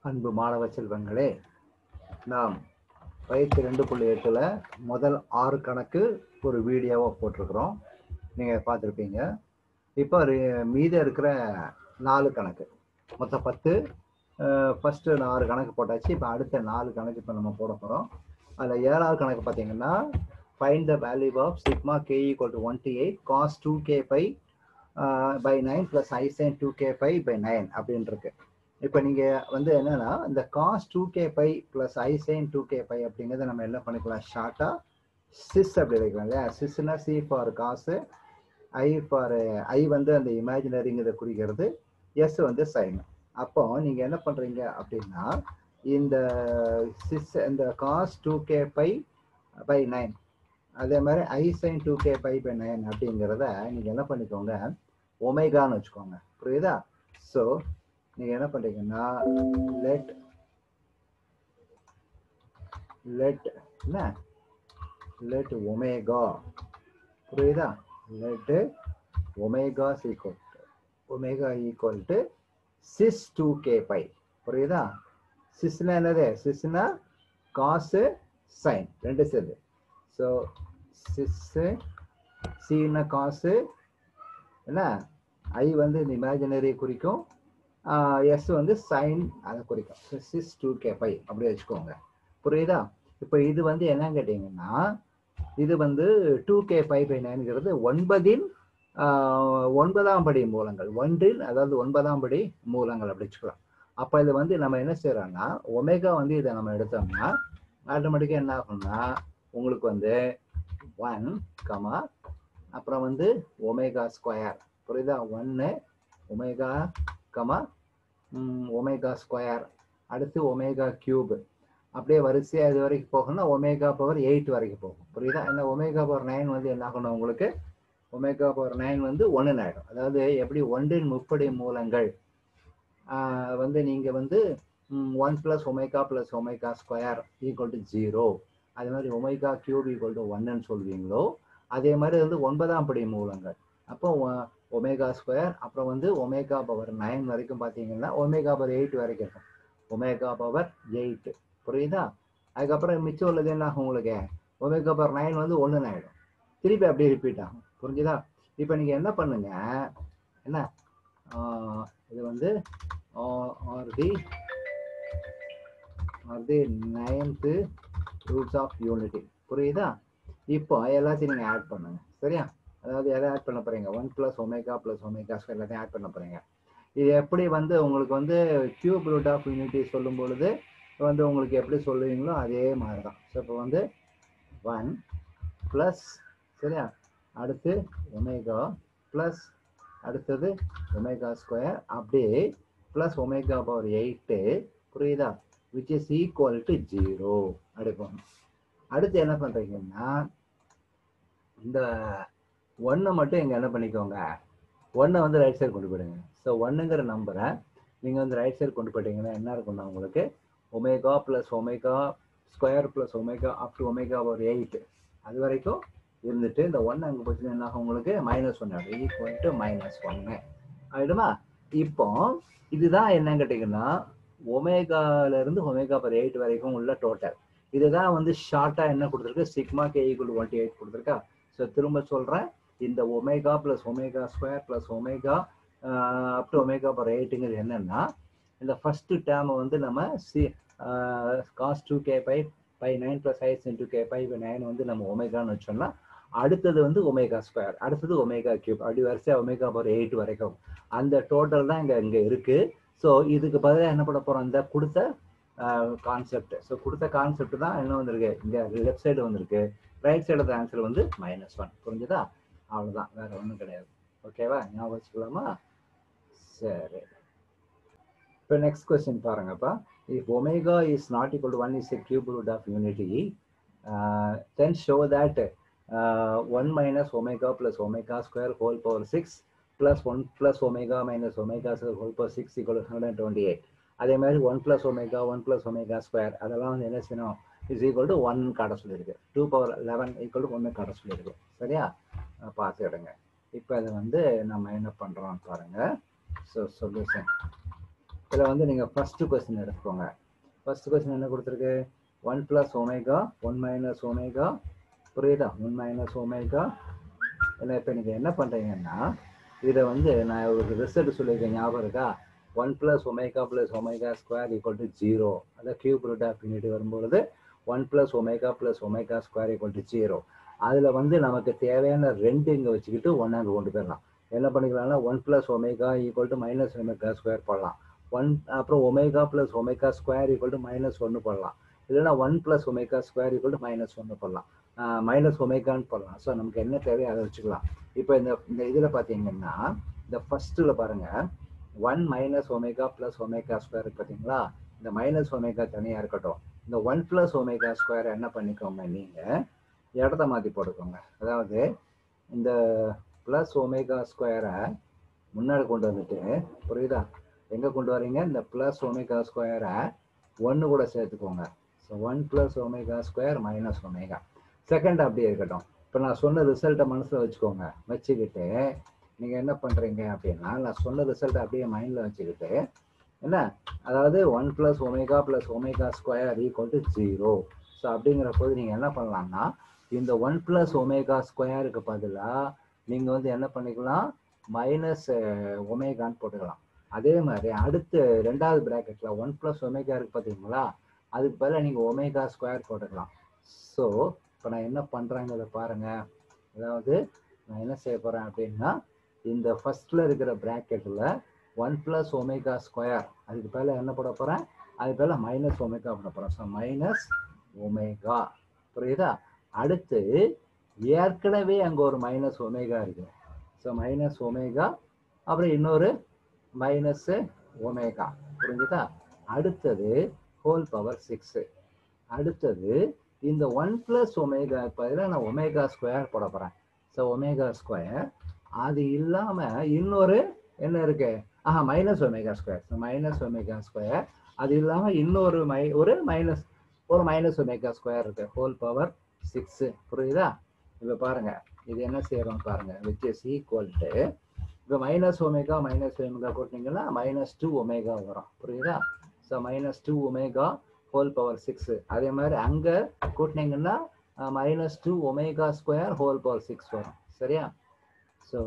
அன்பு மாணவ செல்வங்களே நாம் பயிற்சி ரெண்டு புள்ளி எட்டில் முதல் ஆறு கணக்கு ஒரு வீடியோவாக போட்டிருக்கிறோம் நீங்கள் பார்த்துருப்பீங்க இப்போ ரி- மீதம் இருக்கிற நாலு கணக்கு மொத்தம் பத்து ஃபஸ்ட்டு ஆறு கணக்கு போட்டாச்சு இப்போ அடுத்த நாலு கணக்கு இப்போ நம்ம போட போகிறோம் அதில் ஏழாவது கணக்கு பார்த்தீங்கன்னா find the value of sigma k equal to one to eight cos two k pi by nine plus i sine two k pi by nine அப்படின்னு இருக்கு இப்போ நீங்கள் வந்து என்னன்னா இந்த cos two k pi plus i sine two k pi அப்படிங்கிறத நம்ம என்ன பண்ணிக்கலாம் ஷார்ட்டாக சிஸ் அப்படி வைக்கலாம் இல்லையா சிஸ்னா சி ஃபார் காசு ஐ ஃபார் ஐ வந்து அந்த இமேஜினரிங்கிறத குறிக்கிறது எஸ் வந்து சைன் அப்போ நீங்கள் என்ன பண்ணுறீங்க அப்படின்னா இந்த சிஸ் இந்த cos two k pi by nine அதே மாதிரி i sine two k pi by nine அப்படிங்கிறத நீங்கள் என்ன பண்ணிக்கோங்க ஒமேகான்னு வச்சுக்கோங்க புரியுதா ஸோ நீங்கள் என்ன பண்ணுறீங்கன்னா லெட் லெட் என்ன லெட் ஒமேகா புரியுதா let omega equal omega equal to cis two k pi புரியுதா சிஸ்னா என்னது சிஸ்னா காசு சைன் ரெண்டு சேர்ந்து ஸோ சிஸ்ஸு சின்னா காசு என்ன ஐ வந்து இந்த இமேஜினரி குறிக்கும் எஸ் வந்து சைன் அதை குறிக்கும் சிஸ் டூ கே பை அப்படி வச்சுக்கோங்க புரியுதா இப்போ இது வந்து என்னன்னு கேட்டிங்கன்னா இது வந்து டூ கே பை பை நைன்கிறது ஒன்பதின் ஆஹ், ஒன்பதாம் படி மூலங்கள் ஒன்றில் அதாவது ஒன்பதாம் படி மூலங்கள் அப்படி வச்சுக்கலாம் அப்போ இது வந்து நம்ம என்ன செய்யறோம்னா ஒமேகா வந்து இதை நம்ம எடுத்தோம்னா ஆட்டோமேட்டிக்காக என்ன ஆகும்னா உங்களுக்கு வந்து ஒன் கமா அப்புறம் வந்து ஒமேகா ஸ்கொயர் புரியுதா ஒன்று ஒமேகா கமா ஒமேகா ஸ்கொயர் அடுத்து ஒமேகா கியூப் அப்படியே வரிசையாக இது வரைக்கும் போகணும்னா ஒமேகா பவர் எயிட் வரைக்கும் போகும் புரியுதா என்ன ஒமேகா பவர் நைன் வந்து என்ன ஆகணும் உங்களுக்கு ஒமேகா பவர் நைன் வந்து ஒன்று ஆயிடும் அதாவது எப்படி ஒன்றின் முப்படை மூலங்கள் ஆஹ் வந்து நீங்கள் வந்து one plus omega plus omega square equal to zero அதே மாதிரி ஒமேகா கியூப் ஈக்குவல் டு ஒன்னு சொல்வீங்களோ அதே மாதிரி வந்து ஒன்பதாம் படி மூலங்கள் அப்போ ஒ- ஒமேகா ஸ்கொயர் அப்புறம் வந்து ஒமேகா பவர் நைன் வரைக்கும் பார்த்தீங்கன்னா ஒமேகா பவர் எயிட் வரைக்கும் இருக்கும் ஒமேகா பவர் எயிட் புரியுதா அதுக்கப்புறம் மிச்சம் உள்ளது என்ன ஆகும் உங்களுக்கு ஒமேகா பவர் நைன் வந்து ஒன்று ஆயிடும் திருப்பி அப்படியே ரிப்பீட் ஆகும் புரிஞ்சுதா இப்போ நீங்கள் என்ன பண்ணுங்க என்ன ஆஹ் இது வந்து are the are the ninth roots of unity புரியுதா இப்போ எல்லாத்தையும் நீங்கள் ஆட் பண்ணுங்க சரியா அதாவது எதை ஆட் பண்ண போறீங்க one plus omega plus omega square எல்லாத்தையும் ஆட் பண்ண போறீங்க இது எப்படி வந்து உங்களுக்கு வந்து கியூப் ரூட் ஆஃப் யூனிட்டி சொல்லும் பொழுது வந்து உங்களுக்கு எப்படி சொல்லுவீங்களோ அதே மாதிரி தான் ஸோ இப்போ வந்து ஒன் ப்ளஸ் சரியா அடுத்து ஒமேகா ப்ளஸ் அடுத்தது ஒமேகா ஸ்கொயர் அப்படியே ப்ளஸ் ஒமேகா பவர் எயிட்டு புரியுதா which is equal to zero அப்படி போகணும் அடுத்து என்ன பண்ணுறீங்கன்னா இந்த ஒன்றை மட்டும் இங்கே என்ன பண்ணிக்கோங்க ஒன்றை வந்து ரைட் சைடு கொண்டு போயிடுங்க ஸோ ஒன்றுங்கிற நம்பரை நீங்கள் வந்து ரைட் சைடு கொண்டு போயிட்டீங்கன்னா என்ன இருக்கும்னா உங்களுக்கு omega plus omega square plus omega up to omega ஒரு எயிட் அது வரைக்கும் இருந்துட்டு இந்த ஒன் அங்கே போச்சுன்னா என்ன ஆகும் உங்களுக்கு மைனஸ் ஒன் ஆகிடும் ஈக்குவல் டு மைனஸ் ஒன்று ஆகிடுமா இப்போ இதுதான் என்னன்னு கேட்டிங்கன்னா ஒமேகால இருந்து ஒமேகா பர் எயிட் வரைக்கும் உள்ள டோட்டல் இதுதான் வந்து ஷார்ட்டாக என்ன கொடுத்துருக்கு sigma k equal one eight கொடுத்துருக்கா ஸோ திரும்ப சொல்கிறேன் இந்த omega plus omega square plus omega up to omega power எயிட்டுங்கிறது என்னன்னா இந்த ஃபர்ஸ்ட் டேர்மை வந்து நம்ம cis cos two k pi by nine plus i sine into k pi by nine வந்து நம்ம ஒமேகான்னு வச்சோம்னா அடுத்தது வந்து ஒமேகா ஸ்கொயர் அடுத்தது ஒமேகா கியூப் அப்படி வரிசையாக ஒமேகா பவர் எயிட் வரைக்கும் அந்த டோட்டல் தான் இங்கே இங்கே இருக்குது ஸோ இதுக்கு பதிலாக என்ன பண்ண போகிறோம் இந்த கொடுத்த கான்செப்ட் ஸோ கொடுத்த கான்செப்ட் தான் என்ன வந்திருக்கு இங்கே லெஃப்ட் சைடு வந்திருக்கு ரைட் சைடு ஆன்சர் வந்து மைனஸ் ஒன் புரிஞ்சுதா அவ்வளோதான் வேற ஒன்றும் கிடையாது ஓகேவா ஞாபகம் வச்சுக்கலாமா சரி இப்போ நெக்ஸ்ட் கொஸ்டின் பாருங்கப்பா if omega is not equal to one is a cube root of unity then show that one minus omega plus omega square whole power six plus one plus omega minus omega whole power six equal hundred twenty eight அதே மாதிரி one plus omega one plus omega square அதெல்லாம் வந்து என்ன செய்யணும் is equal to one காட்ட சொல்லியிருக்கு two power eleven equal to ஒன்று காட்ட சொல்லியிருக்கு சரியா அஹ் பார்த்துக்கிடுங்க இப்போ அதை வந்து நம்ம என்ன பண்ணுறோம் பாருங்க ஸோ சொல்யூஷன் இதில் வந்து நீங்கள் ஃபஸ்ட்டு கொஸ்டின் எடுத்துக்கோங்க ஃபர்ஸ்ட் கொஸ்டின் என்ன கொடுத்துருக்கு one plus omega one minus omega புரியுதா ஒன் மைனஸ் ஒமேகா இல்லை இப்போ நீங்கள் என்ன பண்ணுறீங்கன்னா இதை வந்து நான் ஒரு ரிசல்ட் சொல்லியிருக்கேன் ஞாபகம் இருக்கா one plus omega plus omega square equal to zero அதாவது கியூப் ரூட் அப்படின்ட்டு வரும்பொழுது one plus omega plus omega square equal to zero அதில் வந்து நமக்கு தேவையான ரெண்டு இங்கே வச்சுக்கிட்டு ஒன் அங்கே கொண்டு போயிடலாம் என்ன பண்ணிக்கலாம்னா one plus omega equal to minus omega square போடலாம் ஒன் அப்புறம் omega plus omega square equal to minus ஒன்று போடலாம் இல்லைன்னா one plus omega square equal to minus ஒன்று போடலாம் மைனஸ் ஒமேகான்னு போடலாம் ஸோ நமக்கு என்ன தேவையோ அதை வச்சுக்கலாம் இப்போ இந்த இந்த இதில் பார்த்தீங்கன்னா இந்த ஃபர்ஸ்ட்டில் பாருங்கள் one minus omega plus omega square பார்த்தீங்களா இந்த மைனஸ் ஒமேகா தனியாக இருக்கட்டும் இந்த ஒன் ப்ளஸ் ஒமேகா ஸ்கொயர் என்ன பண்ணிக்கோங்க நீங்கள் இடத்த மாற்றி போட்டுக்கோங்க அதாவது இந்த ப்ளஸ் ஒமேகா ஸ்கொயரை முன்னாடி கொண்டு வந்துட்டு புரியுதா எங்கே கொண்டு வரீங்க இந்த ப்ளஸ் ஒமேகா ஸ்கொயரை ஒன்று கூட சேர்த்துக்கோங்க so one plus omega square minus omega second அப்படியே இருக்கட்டும் இப்போ நான் சொன்ன ரிசல்ட்டை மனசில் வச்சுக்கோங்க வச்சுக்கிட்டு நீங்கள் என்ன பண்ணுறீங்க அப்படின்னா நான் சொன்ன ரிசல்ட்டை அப்படியே மைண்டில் வச்சுக்கிட்டு என்ன அதாவது one plus omega plus omega square equal to zero so அப்படிங்கிற போது நீங்கள் என்ன பண்ணலாம்னா இந்த ஒன் ப்ளஸ் ஒமேகா ஸ்கொயருக்கு பதிலாக நீங்கள் வந்து என்ன பண்ணிக்கலாம் மைனஸ் ஒமேகான்னு போட்டுக்கலாம் அதே மாதிரி அடுத்து ரெண்டாவது ப்ராக்கெட்டில் ஒன் ப்ளஸ் ஒமேகா இருக்குது பார்த்தீங்களா அதுக்கு பதிலாக நீங்கள் ஒமேகா ஸ்கொயர் போட்டுக்கலாம் ஸோ இப்போ நான் என்ன பண்ணுறேங்கிறத பாருங்கள் அதாவது நான் என்ன செய்ய போகிறேன் அப்படின்னா இந்த ஃபர்ஸ்ட்ல இருக்கிற ப்ராக்கெட்டில் ஒன் ப்ளஸ் ஒமேகா ஸ்கொயர் அதுக்கு பதிலாக என்ன போட போகிறேன் அதுக்கு பதிலாக மைனஸ் ஒமேகா போட போகிறேன் ஸோ மைனஸ் ஒமேகா புரியுதா அடுத்து ஏற்கனவே அங்கே ஒரு மைனஸ் ஒமேகா இருக்கு ஸோ மைனஸ் ஒமேகா அப்புறம் இன்னொரு மைனஸ் ஒமேகா புரிஞ்சுதா அடுத்தது ஹோல் பவர் சிக்ஸு அடுத்தது இந்த ஒன் ப்ளஸ் ஒமேகா பதிலாக நான் ஒமேகா ஸ்கொயர் போட போகிறேன் ஸோ ஒமேகா ஸ்கொயர் அது இல்லாமல் இன்னொரு என்ன இருக்கு ஆஹா minus omega square so minus omega square அது இல்லாமல் இன்னொரு மை ஒரு மைனஸ் ஒரு மைனஸ் ஒமேகா ஸ்கொயர் இருக்கு ஹோல் பவர் சிக்ஸு புரியுதா இப்போ பாருங்க இது என்ன செய்யறோம் பாருங்க விச் இஸ் ஈக்குவல் டு இப்போ மைனஸ் ஒமேகா மைனஸ் ஒமேகா போட்டிங்கன்னா மைனஸ் டூ ஒமேகா வரும் புரியுதா so minus two omega whole power six அதே மாதிரி அங்கே கூட்டினீங்கன்னா minus two omega square whole power six வரும் சரியா ஸோ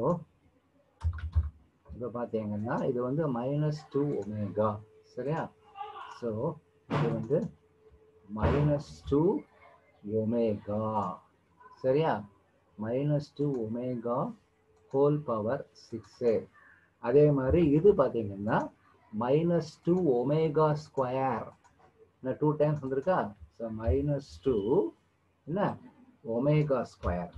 இப்போ பார்த்தீங்கன்னா இது வந்து மைனஸ் டூ ஒமேகா சரியா ஸோ இது வந்து மைனஸ் டூ ஒமேகா சரியா minus two omega whole power six அதே மாதிரி இது பார்த்தீங்கன்னா மைனஸ் டூ ஒமேகா ஸ்கொயர் என்ன டூ டைம்ஸ் வந்திருக்கா ஸோ மைனஸ் டூ என்ன ஒமேகா ஸ்கொயர்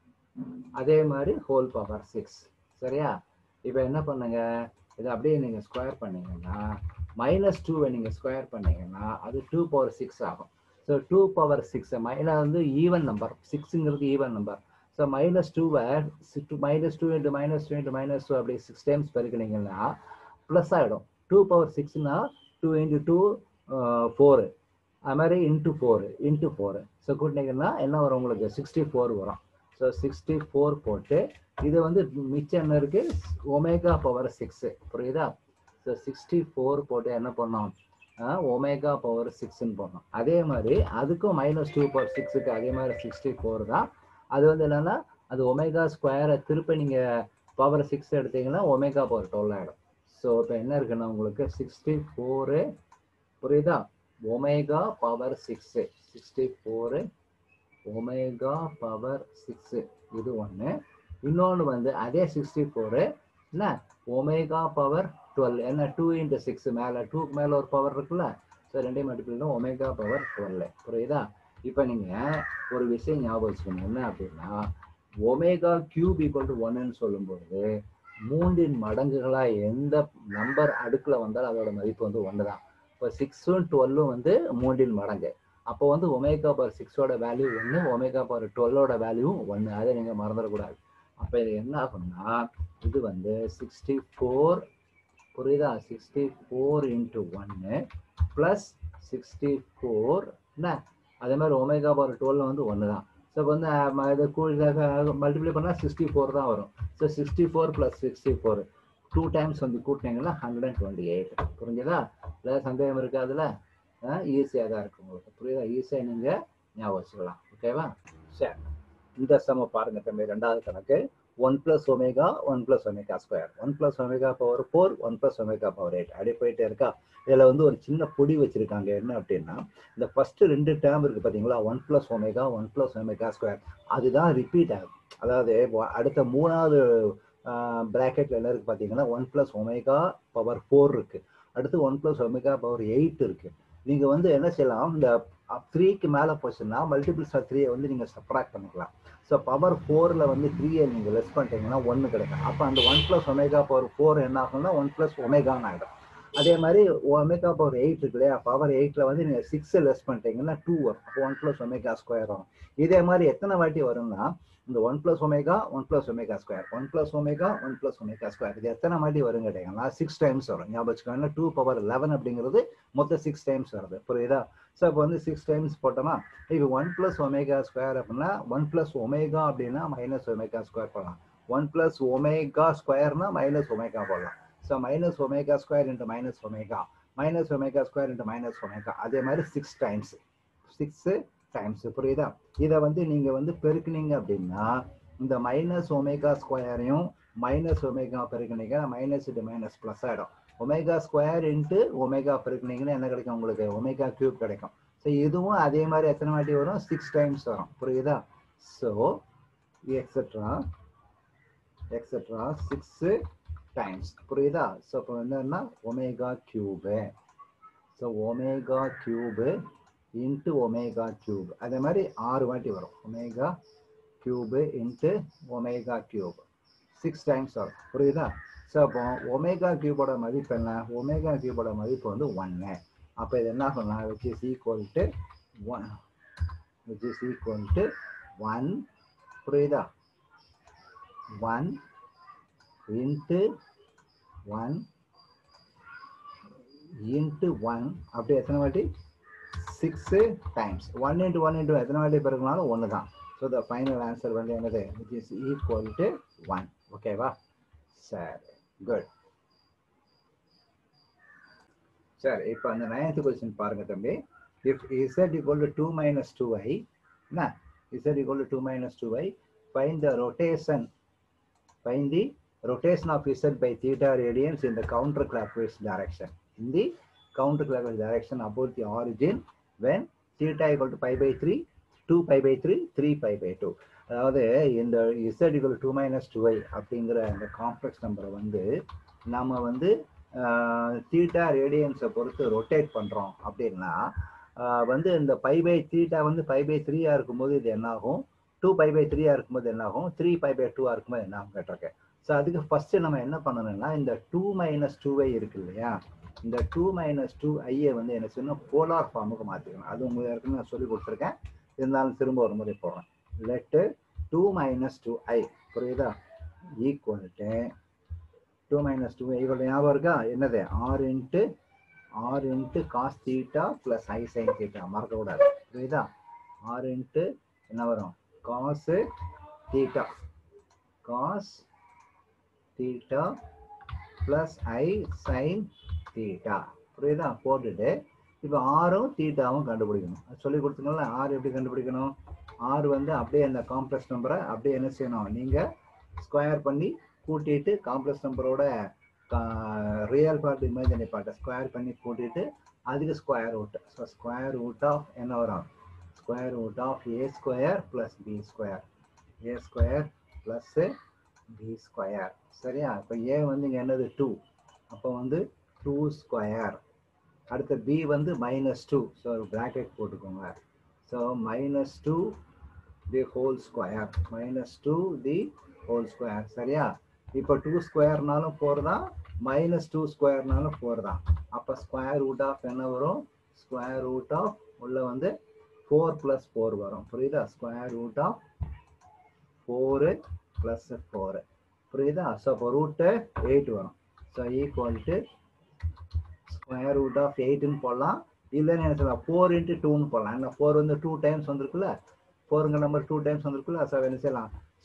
அதே மாதிரி ஹோல் பவர் சிக்ஸ் சரியா இப்போ என்ன பண்ணுங்க இதை அப்படியே நீங்கள் ஸ்கொயர் பண்ணீங்கன்னா மைனஸ் டூவை நீங்கள் ஸ்கொயர் பண்ணீங்கன்னா அது டூ பவர் சிக்ஸ் ஆகும் so two power six minus வந்து ஈவன் நம்பர் சிக்ஸுங்கிறது ஈவன் நம்பர் ஸோ மைனஸ் டூவை minus two into minus two into minus two அப்படியே சிக்ஸ் டைம்ஸ் பெருக்கினீங்கன்னா ப்ளஸ் ஆகிடும் டூ பவர் சிக்ஸ்னா டூ இன்ட்டு டூ ஃபோரு அது மாதிரி into four into four so கூட்டினீங்கன்னா என்ன வரும் உங்களுக்கு சிக்ஸ்டி ஃபோர் வரும் ஸோ சிக்ஸ்டி ஃபோர் போட்டு இது வந்து மிச்சம் என்ன இருக்கு ஒமேகா பவர் சிக்ஸு புரியுதா ஸோ சிக்ஸ்டி ஃபோர் போட்டு என்ன பண்ணோம் ஒமேகா பவர் சிக்ஸ்ன்னு போடணும் அதே மாதிரி அதுக்கும் மைனஸ் டூ பவர் சிக்ஸுக்கு அதே மாதிரி சிக்ஸ்டி ஃபோர் தான் அது வந்து என்னன்னா அது ஒமேகா ஸ்கொயரை திருப்பி நீங்கள் பவர் சிக்ஸ் எடுத்தீங்கன்னா ஒமேகா பவர் டுவெல் ஆகிடும் ஸோ இப்போ என்ன இருக்குன்னா உங்களுக்கு சிக்ஸ்டி ஃபோரு புரியுதா omega power six sixty four omega power six இது ஒன்று இன்னொன்று வந்து அதே சிக்ஸ்டி ஃபோரு என்ன ஒமேகா பவர் டுவெல் என்ன டூ இன்ட்டு சிக்ஸ் மேலே டூக்கு மேலே ஒரு பவர் இருக்குல்ல ஸோ ரெண்டையும் மல்டிபிள் ஒமேகா பவர் டுவெல் புரியுதா இப்போ நீங்கள் ஒரு விஷயம் ஞாபகம் வச்சுக்கணும் என்ன அப்படின்னா ஒமேகா கியூப் ஈக்குவல் டு ஒன்னு சொல்லும்போது மூன்றின் மடங்குகளாக எந்த நம்பர் அடுக்கில் வந்தாலும் அதோட மதிப்பு வந்து ஒன்று தான் இப்போ சிக்ஸும் டுவெல்லும் வந்து மூன்றின் மடங்கு அப்போ வந்து ஒமேகா பவர் சிக்ஸோட வேல்யூ ஒன்று ஒமேகா பவர் டுவெல்லோட வேல்யூவும் ஒன்று அதை நீங்கள் மறந்துடக்கூடாது அப்போ இது என்ன ஆகும்னா இது வந்து சிக்ஸ்டி ஃபோர் புரியுதா சிக்ஸ்டி ஃபோர் இன்ட்டு ஒன்று ப்ளஸ் சிக்ஸ்டி ஃபோர் என்ன அதே மாதிரி ஒமேகா பவர் டுவெல் வந்து ஒன்று தான் ஸோ இப்போ வந்து அஹ், ம- இது மல்டிப்ளை பண்ணால் சிக்ஸ்டி ஃபோர் தான் வரும் so sixty four plus sixty four two times வந்து கூட்டினீங்கன்னா ஹண்ட்ரட் அண்ட் டுவெண்ட்டி எயிட் புரிஞ்சுதா இல்லை சந்தேகம் இருக்கா அதில் ஈஸியாக தான் இருக்கும் உங்களுக்கு புரியுதா ஈஸியாக நீங்கள் ஞாபகம் வச்சுக்கலாம் ஓகேவா சரி இந்த சம பாருங்க தம்பி ரெண்டாவது கணக்கு one plus omega one plus omega square one plus omega power four one plus omega power eight அப்படியே போயிட்டே இருக்கா இதில் வந்து ஒரு சின்ன பொடி வச்சிருக்காங்க என்ன அப்படின்னா இந்த ஃபர்ஸ்ட் ரெண்டு டேர்ம் இருக்கு பார்த்தீங்களா one plus omega one plus omega square அதுதான் ரிப்பீட் ஆகும் அதாவது வ- அடுத்த மூணாவது பிராக்கெட்ல என்ன இருக்கு பார்த்தீங்கன்னா one plus omega power four இருக்கு அடுத்து one plus omega power eight இருக்கு நீங்க வந்து என்ன செய்யலாம் இந்த த்ரீக்கு மேலே போச்சுன்னா மல்டிபிள்ஸ் ஆஃப் த்ரீயை வந்து நீங்க சப்ராக்ட் பண்ணிக்கலாம் ஸோ பவர் ஃபோரில் வந்து த்ரீயை நீங்கள் லெஸ் பண்ணிட்டீங்கன்னா ஒன்று கிடைக்கும் அப்போ அந்த one plus omega power four என்ன ஆகும்னா ஒன் ப்ளஸ் ஒமேகான்னு ஆகிடும் அதே மாதிரி ஒமேகா பவர் எயிட் இருக்கு இல்லையா பவர் எயிட்டில் வந்து நீங்கள் சிக்ஸை லெஸ் பண்ணிட்டீங்கன்னா டூ வரும் அப்போ ஒன் ப்ளஸ் ஒமேகா ஸ்கொயர் வரும் இதே மாதிரி எத்தனை வாட்டி வரும்னா இந்த one plus omega one plus omega square one plus omega one plus omega square இது எத்தனை வாட்டி வரும் கேட்டீங்கன்னா சிக்ஸ் டைம்ஸ் வரும் ஞாபகம் வச்சுக்கோங்க டூ பவர் லெவன் அப்படிங்கிறது மொத்தம் சிக்ஸ் டைம்ஸ் வருது புரியுதா ஸோ இப்போ வந்து சிக்ஸ் டைம்ஸ் போட்டோமா இப்போ ஒன் பிளஸ் ஒமேகா ஸ்கொயர் அப்படின்னா ஒன் பிளஸ் ஒமேகா அப்படின்னா மைனஸ் ஒமேகா ஸ்கொயர் போடலாம் ஒன் பிளஸ் ஒமேகா ஸ்கொயர்னா மைனஸ் ஒமேகா போடலாம் so minus omega square into minus omega minus omega square into minus omega அதே மாதிரி சிக்ஸ் டைம்ஸ் சிக்ஸ் டைம்ஸ் புரியுதா இதை வந்து நீங்க வந்து பெருக்குனீங்க அப்படின்னா இந்த மைனஸ் ஒமேகா ஸ்கொயரையும் மைனஸ் ஒமேகா பெருக்குனீங்க மைனஸ் இன்ட்டு மைனஸ் ப்ளஸ் ஆகிடும் ஒமேகா ஸ்கொயர் இன்ட்டு ஒமேகா பெருக்குனீங்கன்னா என்ன கிடைக்கும் உங்களுக்கு ஒமேகா கியூப் கிடைக்கும் ஸோ இதுவும் அதே மாதிரி எத்தனை வாட்டி வரும் சிக்ஸ் டைம்ஸ் வரும் புரியுதா so etcetera etcetera six times புரியுதா ஸோ இப்போ என்னன்னா omega cube so omega cube into omega cube அதே மாதிரி ஆறு வாட்டி வரும் omega cube into omega cube six times வரும் புரியுதா ஸோ அப்போ ஒமேகா கியூபோட மதிப்பு என்ன ஒமேகா கியூபோட மதிப்பு வந்து ஒன்று அப்போ இது என்ன பண்ணலாம் which is equal to one which is equal to one புரியுதா one into one into one அப்படி எத்தனை வாட்டி six times one into one into எத்தனை வாட்டி பிறகுனாலும் ஒன்று தான் ஸோ த ஃபைனல் ஆன்சர் வந்து என்னது which is equal to one ஓகேவா சரி குட் சரி இப்போ அந்த நைன்த் கொஸ்டின் பாருங்க தம்பி if z equal to two minus two i என்ன z equal to two minus two i find the rotation find the rotation of z by theta radians in the counterclockwise direction. In the counterclockwise direction about the origin when theta equal to pi by 3, 2 pi by 3, 3 pi by 2. அதாவது இந்த z equal to 2 minus 2i அப்படிங்கிற அந்த complex நம்பரை வந்து நம்ம வந்து theta ரேடியன்ஸை பொறுத்து rotate பண்ணுறோம் அப்படின்னா ஆஹ் வந்து இந்த பை பை தீட்டா வந்து பை பை த்ரீயா இருக்கும்போது இது என்ன ஆகும் டூ பை பை த்ரீயா இருக்கும்போது என்ன ஆகும் த்ரீ பை பை டூவா இருக்கும்போது என்ன ஆகும் கேட்டிருக்கேன் ஸோ அதுக்கு ஃபர்ஸ்ட் நம்ம என்ன பண்ணணும்னா இந்த டூ மைனஸ் டூ ஐ இருக்கு இல்லையா இந்த டூ மைனஸ் டூ ஐயை வந்து என்ன செய்யணும் போலார் ஃபார்முக்கு மாற்றிக்கணும் அது உங்களுக்கு ஏற்கனவே நான் சொல்லி கொடுத்துருக்கேன் இருந்தாலும் திரும்ப ஒரு முறை போடுறேன் let two minus two i புரியுதா equal to two minus two equal ஞாபகம் இருக்கா என்னது r into r into cos theta plus i sine theta மறக்கக்கூடாது புரியுதா ஆர் இன்ட்டு என்ன வரும் cos theta cos theta plus i sine theta புரியுதா போட்டுட்டு இப்போ ஆரும் தீட்டாவும் கண்டுபிடிக்கணும் அது சொல்லி கொடுத்தனால ஆர் எப்படி கண்டுபிடிக்கணும் ஆர் வந்து அப்படியே அந்த காம்ப்ளெக்ஸ் நம்பரை அப்படியே என்ன செய்யணும் நீங்கள் ஸ்கொயர் பண்ணி கூட்டிட்டு காம்ப்ளெக்ஸ் நம்பரோட ரியல் பார்ட் இமேஜினரி பார்ட்டை ஸ்கொயர் பண்ணி கூட்டிட்டு அதுக்கு square root so square root of என்ன வரும் square root of a square plus b square a square plus b square சரியா இப்போ ஏ வந்து இங்கே என்னது டூ அப்போ வந்து டூ ஸ்கொயர் அடுத்த பி வந்து மைனஸ் டூ ஸோ ப்ராக்கெட் போட்டுக்கோங்க so minus two the whole square minus two the whole square சரியா இப்போ டூ ஸ்கொயர்னாலும் ஃபோர் தான் மைனஸ் டூ ஸ்கொயர்னாலும் ஃபோர் தான் அப்போ ஸ்கொயர் ரூட் ஆஃப் என்ன வரும் ஸ்கொயர் ரூட் ஆஃப் உள்ள வந்து ஃபோர் ப்ளஸ் ஃபோர் வரும் புரியுதா square root of four plus four புரியுதா ஸோ அப்போ ரூட்டு எயிட் வரும் so equal to square root of எயிட்னு போடலாம் இல்லைன்னு என்ன சொல்லலாம் ஃபோர் இன்ட்டு டூன்னு போடலாம் ஏன்னா ஃபோர் வந்து டூ டைம்ஸ் வந்திருக்குல்ல ஃபோருங்க நம்பர் டூ டைம்ஸ் வந்திருக்குல்ல ஸோ என்ன செய்யலாம்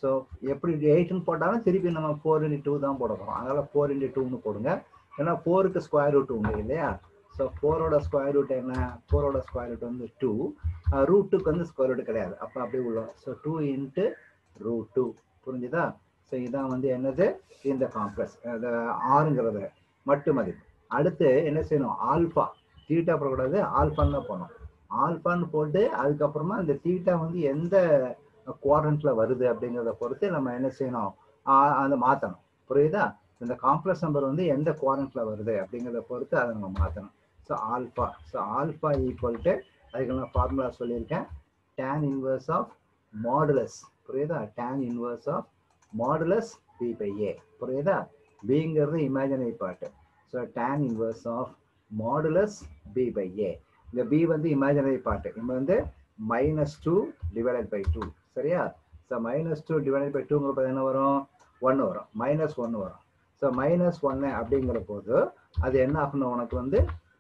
ஸோ எப்படி எயிட்னு போட்டாலும் திருப்பி நம்ம ஃபோர் இன்டி டூ தான் போட போகிறோம் அதனால ஃபோர் இன்டி டூன்னு போடுங்க ஏன்னா ஃபோருக்கு ஸ்கொயர் ரூட் உண்டு இல்லையா ஸோ ஃபோரோட ஸ்கொயர் ரூட் என்ன ஃபோரோட ஸ்கொயர் ரூட் வந்து டூ ரூட்டுக்கு வந்து ஸ்கொயர் ரூட் கிடையாது அப்போ அப்படியே உள்ள so two into root two புரிஞ்சுதா ஸோ இதான் வந்து என்னது இந்த காம்ப்ளெக்ஸ் அது ஆறுங்கிறது மட்டு மதிப்பு அடுத்து என்ன செய்யணும் ஆல்ஃபா தீட்டா போடக்கூடாது ஆல்ஃபான்னு தான் போடணும் ஆல்ஃபான்னு போட்டு அதுக்கப்புறமா இந்த தீட்டா வந்து எந்த குவாரண்ட்ல வருது அப்படிங்கிறத பொறுத்து நம்ம என்ன செய்யணும் ஆ- அதை மாற்றணும் புரியுதா இந்த காம்ப்ளெக்ஸ் நம்பர் வந்து எந்த குவாரண்ட்ல வருது அப்படிங்கிறத பொறுத்து அதை நம்ம மாற்றணும் so alpha so alpha equal to அதுக்கு நான் ஃபார்முலா சொல்லியிருக்கேன் tan இன்வர்ஸ் ஆஃப் மாடுலஸ் புரியுதா tan inverse of modulus b by a புரியுதா பிங்கிறது imaginary part so tan inverse of modulus b by a இந்த பி வந்து இமேஜினரி பார்ட் இங்க வந்து minus two divided by two சரியா so minus two divided by டூங்கிற என்ன வரும் ஒன்று வரும் மைனஸ் ஒன்று வரும் ஸோ மைனஸ் ஒன்று அப்படிங்கிற போது அது என்ன ஆகணும் உனக்கு வந்து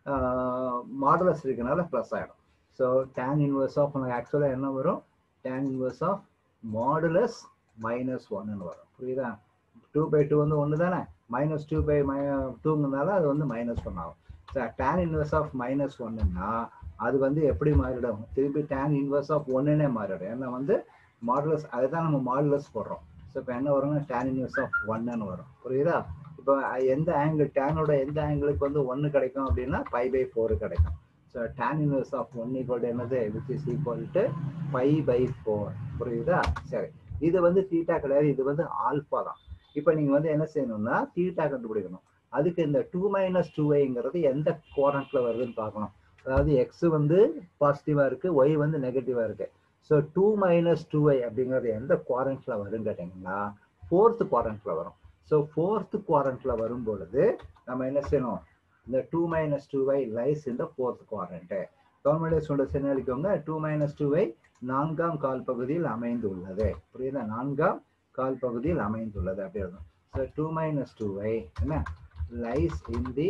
மாடுலஸ் இருக்கனால ப்ளஸ் ஆகிடும் ஸோ டேன் இன்வர்ஸ் ஆஃப் உனக்கு ஆக்சுவலாக என்ன வரும் tan inverse of modulus minus ஒன்னு வரும் புரியுதா டூ பை டூ வந்து ஒன்று தானே மைனஸ் டூ பை மை டூங்கிறதுனால அது வந்து மைனஸ் ஒன் ஆகும் so tan inverse of minus ஒன்னுன்னா அது வந்து எப்படி மாறிடும் திருப்பி டேன் இன்வர்ஸ் ஆஃப் ஒன்னுனே மாறிடும் ஏன்னா வந்து மாடுலஸ் அதுதான் நம்ம மாடுலஸ் போடுறோம் ஸோ இப்போ என்ன வரும்னா டேன் இன்வர்ஸ் ஆஃப் ஒன்னு வரும் புரியுதா இப்போ எந்த ஆங்கிள் டேனோட எந்த ஆங்கிளுக்கு வந்து ஒன்று கிடைக்கும் அப்படின்னா பை பை ஃபோர் கிடைக்கும் so tan inverse of one equal என்னது which is equal to pi by four புரியுதா சரி இது வந்து தீட்டா கிடையாது இது வந்து ஆல்ஃபா தான் இப்போ நீங்கள் வந்து என்ன செய்யணும்னா தீட்டா கண்டுபிடிக்கணும் அதுக்கு இந்த டூ மைனஸ் டூ ஐங்கிறது எந்த குவாரண்ட்ல வருதுன்னு பார்க்கணும் அதாவது எக்ஸ் வந்து பாசிட்டிவா இருக்கு ஒய் வந்து நெகட்டிவா இருக்கு so two minus two i அப்படிங்கிறது எந்த குவாரண்ட்ல வரும்னு கேட்டிங்கன்னா ஃபோர்த் குவாரண்ட்ல வரும் ஸோ ஃபோர்த் குவாரண்ட்ல வரும் பொழுது நம்ம என்ன செய்யணும் இந்த two minus two i lies இந்த ஃபோர்த் குவாரண்ட் கவர்மெண்ட் ஸ்டூடெண்ட்ஸ் என்ன எழுதிக்கோங்க டூ மைனஸ் டூ ஐ நான்காம் கால் பகுதியில் அமைந்துள்ளது புரியுதா நான்காம் கால் பகுதியில் அமைந்துள்ளது அப்படி இருக்கும் so two minus two i என்ன lies in the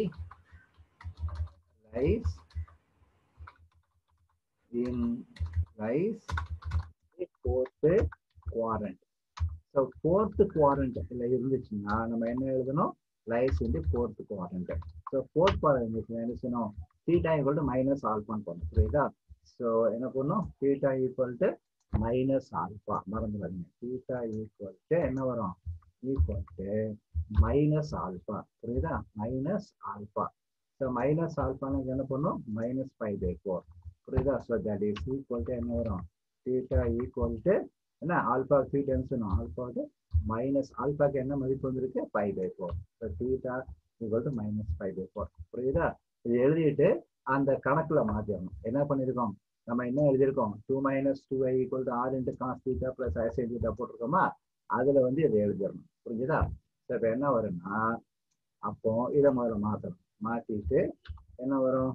lies in lies the fourth quadrant so fourth quadrant ல இருந்துச்சுன்னா நம்ம என்ன எழுதணும் lies in the fourth quadrant so fourth quadrant இருந்துச்சுன்னா என்ன செய்யணும் theta equal to minus alpha ன்னு போடணும் புரியுதா so என்ன பண்ணணும் theta equal to minus alpha மறந்துடாதீங்க theta equal to என்ன வரும் equal to மைனஸ் ஆல்பா புரியுதா மைனஸ் ஆல்பா ஸோ மைனஸ் ஆல்பான்னு என்ன பண்ணும் மைனஸ் ஃபைவ் பை ஃபோர் புரியுதா so that is equal to என்ன வரும் தீட்டா ஈக்குவல் டு என்ன ஆல்பா த்ரீ டைம்ஸ் ஆல்பாவுக்கு மைனஸ் ஆல்பாக்கு என்ன மதிப்பு வந்திருக்கு five by four so theta equal to minus five by four புரியுதா இது எழுதிட்டு அந்த கணக்குல மாத்திடணும் என்ன பண்ணியிருக்கோம் நம்ம என்ன எழுதியிருக்கோம் two minus two i equal to r into cos theta plus i sine theta போட்டிருக்கோமா அதுல வந்து இதை எழுதிடணும் புரிஞ்சுதா ஸோ இப்போ என்ன வரும்னா அப்போ இதை முதல்ல மாற்றணும் மாற்றிட்டு என்ன வரும்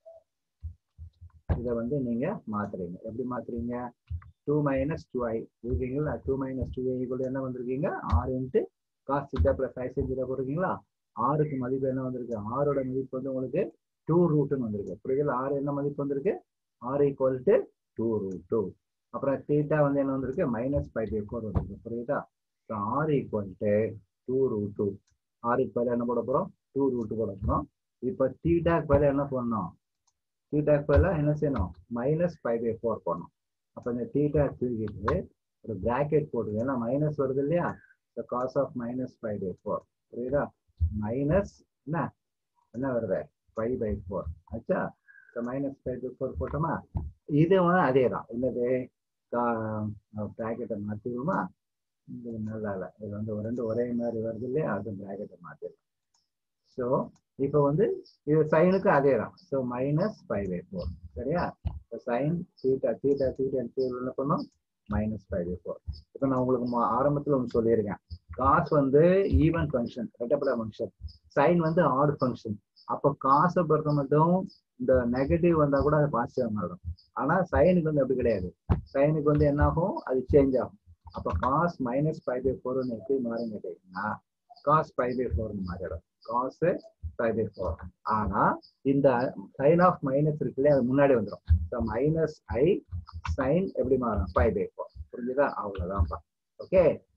இதை வந்து நீங்க மாத்துறீங்க எப்படி மாத்துறீங்க டூ மைனஸ் டூ ஐ இருக்கீங்களா டூ மைனஸ் டூ ஐ கூட என்ன வந்திருக்கீங்க r into cos theta plus i செஞ்சுட்டா போட்டிருக்கீங்களா ஆறுக்கு மதிப்பு என்ன வந்திருக்கு ஆறோட மதிப்பு வந்து உங்களுக்கு டூ ரூட்னு வந்திருக்கு புரியுதுல ஆறு என்ன மதிப்பு வந்திருக்கு r equal to two root two அப்புறம் தீட்டா வந்து என்ன வந்திருக்கு மைனஸ் ஃபைவ் பை ஃபோர் வந்திருக்கு புரியுதா so r equal to two root two ஆறுக்கு பதில் என்ன போட போகிறோம் டூ ரூட் போட போகிறோம் இப்போ தீட்டாக்கு பதில் என்ன பண்ணணும் தீட்டாக்கு பதில் என்ன செய்யணும் மைனஸ் ஃபைவ் பை ஃபோர் பண்ணணும் அப்போ இந்த தீட்டா தூக்கிட்டு ஒரு பிராக்கெட் போட்டுங்க ஏன்னா மைனஸ் வருது இல்லையா so cos of minus five by four புரியுதா மைனஸ் என்ன என்ன வருது ஃபைவ் பை ஃபோர் ஆச்சா so minus five by four போட்டோமா இது வந்து அதே தான் என்னது பிராக்கெட்டை மாற்றிடுவோமா இது நல்லா இல்லை இது வந்து ரெண்டு ஒரே மாதிரி வருது இல்லையா அது பிராக்கெட்டை மாற்றிடலாம் ஸோ இப்போ வந்து இது சைனுக்கு அதே தான் so minus five by four சரியா இப்போ sine theta theta theta theta என்ன பண்ணும் மைனஸ் ஃபைவ் பை ஃபோர் இப்போ நான் உங்களுக்கு ஆரம்பத்தில் ஒன்று சொல்லியிருக்கேன் காஸ் வந்து ஈவன் ஃபங்க்ஷன் ரெட்டப்பட ஃபங்க்ஷன் சைன் வந்து ஆட் ஃபங்க்ஷன் அப்போ காசை பொறுத்த மட்டும் இந்த நெகட்டிவ் வந்தால் கூட அது பாசிட்டிவ் மாறிடும் ஆனால் சைனுக்கு வந்து அப்படி கிடையாது சைனுக்கு வந்து என்ன ஆகும் அது சேஞ்ச் ஆகும் அப்போ காஸ் மைனஸ் ஃபைவ் பை ஃபோர்னு எப்படி மாறும் கேட்டீங்கன்னா காஸ் ஃபைவ் பை ஃபோர்னு மாறிடும் காஸ் ஃபைவ் பை ஃபோர் ஆனா இந்த சைன் ஆஃப் மைனஸ் இருக்குல்ல அது முன்னாடி வந்துடும் ஸோ மைனஸ் ஐ சைன் எப்படி மாறும் ஃபைவ் பை ஃபோர் புரிஞ்சுதா அவ்வளோதான்ப்பா ஓகே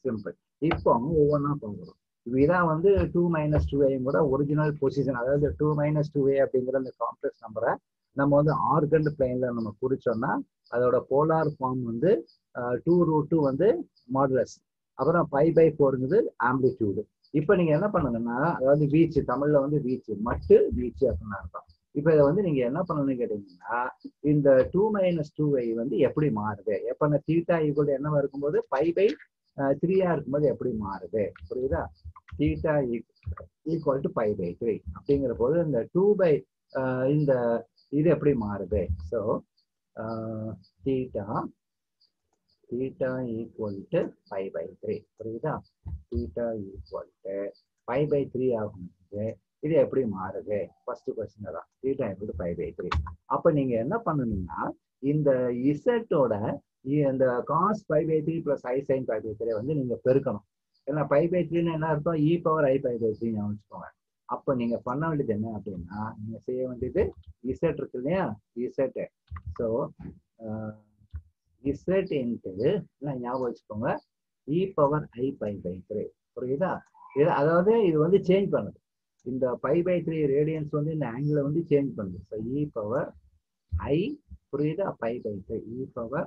சிம்பிள் இப்போ ஒவ்வொன்றா பார்க்குறோம் இப்போ இதான் வந்து டூ மைனஸ் டூ ஏயும் கூட ஒரிஜினல் பொசிஷன் அதாவது டூ மைனஸ் டூ ஏ அப்படிங்கிற அந்த காம்ப்ளெக்ஸ் நம்பரை நம்ம வந்து ஆர்கண்ட் பிளைன்ல நம்ம குறிச்சோம்னா அதோட போலார் ஃபார்ம் வந்து டூ ரூட் டூ வந்து மாடுலஸ் அப்புறம் பை பை ஃபோருங்கிறது ஆம்பிளிடியூடு இப்போ நீங்க என்ன பண்ணுங்கன்னா அதாவது வீச்சு தமிழ்ல வந்து வீச்சு மட்டு வீச்சு அப்படின்னு அர்த்தம் இப்போ இதை வந்து நீங்க என்ன பண்ணணும்னு கேட்டீங்கன்னா இந்த டூ மைனஸ் டூ ஐ வந்து எப்படி மாறுது எப்போ இந்த தீட்டா ஈக்குவல் என்னவா இருக்கும்போது பை பை த்ரீயா இருக்கும்போது எப்படி மாறுது புரியுதா theta equal to pi by three அப்படிங்கிற போது இந்த டூ பை இந்த இது எப்படி மாறுது so theta theta equal to pi by three புரியுதா theta equal to pi by three ஆகும்போது இது எப்படி மாறுது ஃபர்ஸ்ட் கொஸ்டின் தான் theta equal to pi by three அப்போ நீங்க என்ன பண்ணணும்னா இந்த இசட்டோட இந்த cos pi by three plus i sine pi by three வந்து நீங்க பெருக்கணும் ஏன்னா பை பை த்ரீன்னு என்ன அர்த்தம் e power i pi by three வச்சுக்கோங்க அப்போ நீங்க பண்ண வேண்டியது என்ன அப்படின்னா நீங்க செய்ய வேண்டியது இசட் இருக்கு இல்லையா இசட் ஸோ இசட் இன்ட்டு எல்லாம் ஞாபகம் வச்சுக்கோங்க e power i pi by three புரியுதா இது அதாவது இது வந்து சேஞ்ச் பண்ணுது இந்த பை பை த்ரீ ரேடியன்ஸ் வந்து இந்த ஆங்கிளை வந்து சேஞ்ச் பண்ணுது ஸோ இ பவர் ஐ புரியுதா pi by three e power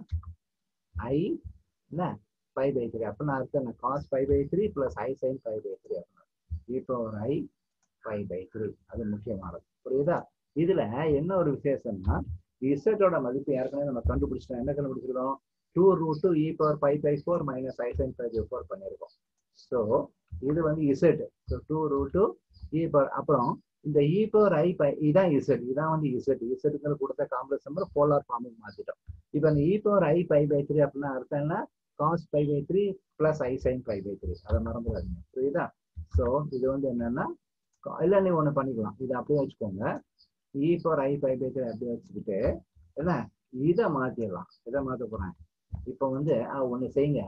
i என்ன பை பை த்ரீ அப்படின்னா அர்த்தம் cos pi by three plus i sine pi by three அப்படின்னா e power i pi by three அது முக்கியமானது புரியுதா இதுல என்ன ஒரு விசேஷம்னா இசட்டோட மதிப்பு ஏற்கனவே நம்ம கண்டுபிடிச்சிட்டோம் என்ன கண்டுபிடிச்சிருக்கோம் two root two e power pi by four minus i sine pi by four பண்ணியிருக்கோம் ஸோ இது வந்து z so two root two e power அப்புறம் இந்த இ பவர் ஐ பை இதான் இசட் இதான் வந்து இசட் இசட்டுங்கிற கொடுத்த காம்ப்ளெக்ஸ் நம்பர் போலார் ஃபார்முக்கு மாத்திட்டோம் இப்போ இந்த e power i pi by three அப்படின்னா அர்த்தம் என்ன cos pi by three plus i sine pi by three அதை மறந்துடாதீங்க புரியுதா ஸோ இது வந்து என்னன்னா இல்லை நீ ஒன்று பண்ணிக்கலாம் இதை அப்படியே வச்சுக்கோங்க e power i pi by three அப்படியே வச்சுக்கிட்டு என்ன இதை மாத்திடலாம் இதை மாற்ற போறேன் இப்போ வந்து ஒன்று செய்யுங்க